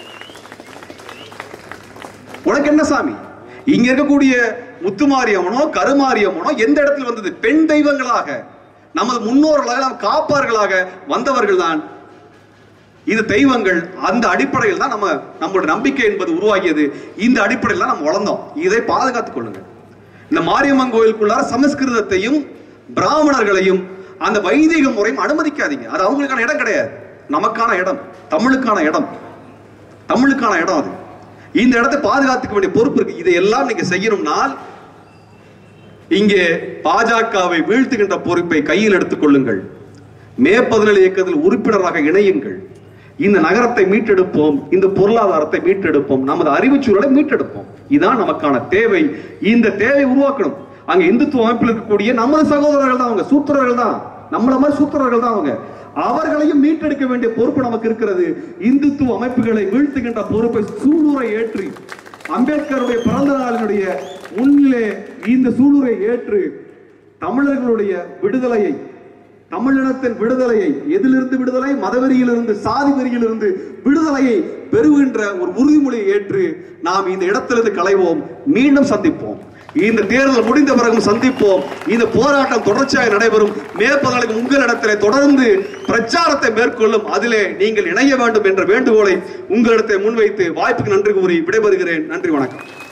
உனக்கு என்ன சாமி இங்க இருக்கக்கூடிய முத்துமாரியம்மனோ கருமாரியம்மனோ எந்த இடத்துல வந்தது பெண் தெய்வங்களாக நமது முன்னோர்களாக நாம் காப்பார்களாக வந்தவர்கள் தான் இந்த தெய்வங்கள் அந்த அடிப்படையில் தான் நம்ம நம்மளுடைய நம்பிக்கை என்பது உருவாகியது இந்த அடிப்படையில் தான் நம்ம வளர்ந்தோம் இதை பாதுகாத்துக் கொள்ளுங்க இந்த மாரியம்மன் கோயிலுக்குள்ளார சமஸ்கிருதத்தையும் பிராமணர்களையும் அந்த வைதிக முறையும் அனுமதிக்காதீங்க அது அவங்களுக்கான இடம் கிடையாது நமக்கான இடம் தமிழுக்கான இடம் தமிழுக்கான இடம் அது இந்த இடத்தை பாதுகாத்துக்க வேண்டிய பொறுப்பு இருக்கு இதையெல்லாம் நீங்க செய்யணும்னால் இங்கே பாஜகவை வீழ்த்துகின்ற பொறுப்பை கையில் எடுத்துக் கொள்ளுங்கள் மே பதினேழு இயக்கத்தில் உறுப்பினராக இணையுங்கள் இந்த நகரத்தை மீட்டெடுப்போம் இந்த பொருளாதாரத்தை மீட்டெடுப்போம் நமது அறிவுச் சூழலை மீட்டெடுப்போம் இதான் நமக்கான தேவை இந்த தேவை உருவாக்கணும் அங்க இந்துத்துவ அமைப்பில் இருக்கக்கூடிய நமது சகோதரர்கள் தான் அவங்க சூத்திரர்கள் தான் நம்மள மாதிரி சூத்திரர்கள் தான் அவங்க அவர்களையும் மீட்டெடுக்க வேண்டிய பொறுப்பு நமக்கு இருக்கிறது இந்துத்துவ அமைப்புகளை வீழ்த்துகின்ற பொறுப்பை சூளுரை ஏற்றி அம்பேத்கருடைய பிறந்த நாளினுடைய முன்னிலே இந்த சூளுரை ஏற்று தமிழர்களுடைய விடுதலையை தமிழினத்தின் விடுதலையை எதிலிருந்து விடுதலை மதவெறியிலிருந்து சாதி வெறியிலிருந்து விடுதலையை பெறுகின்ற ஒரு உறுதிமொழியை ஏற்று நாம் இந்த இடத்திலிருந்து களைவோம் மீண்டும் சந்திப்போம் இந்த தேர்தல் முடிந்த பிறகும் சந்திப்போம் இந்த போராட்டம் தொடர்ச்சியாக நடைபெறும் மே பதினாலுக்கு உங்களிடத்திலே தொடர்ந்து பிரச்சாரத்தை மேற்கொள்ளும் அதிலே நீங்கள் இணைய வேண்டும் என்ற வேண்டுகோளை உங்களிடத்தை முன்வைத்து வாய்ப்புக்கு நன்றி கூறி விடைபெறுகிறேன் நன்றி வணக்கம்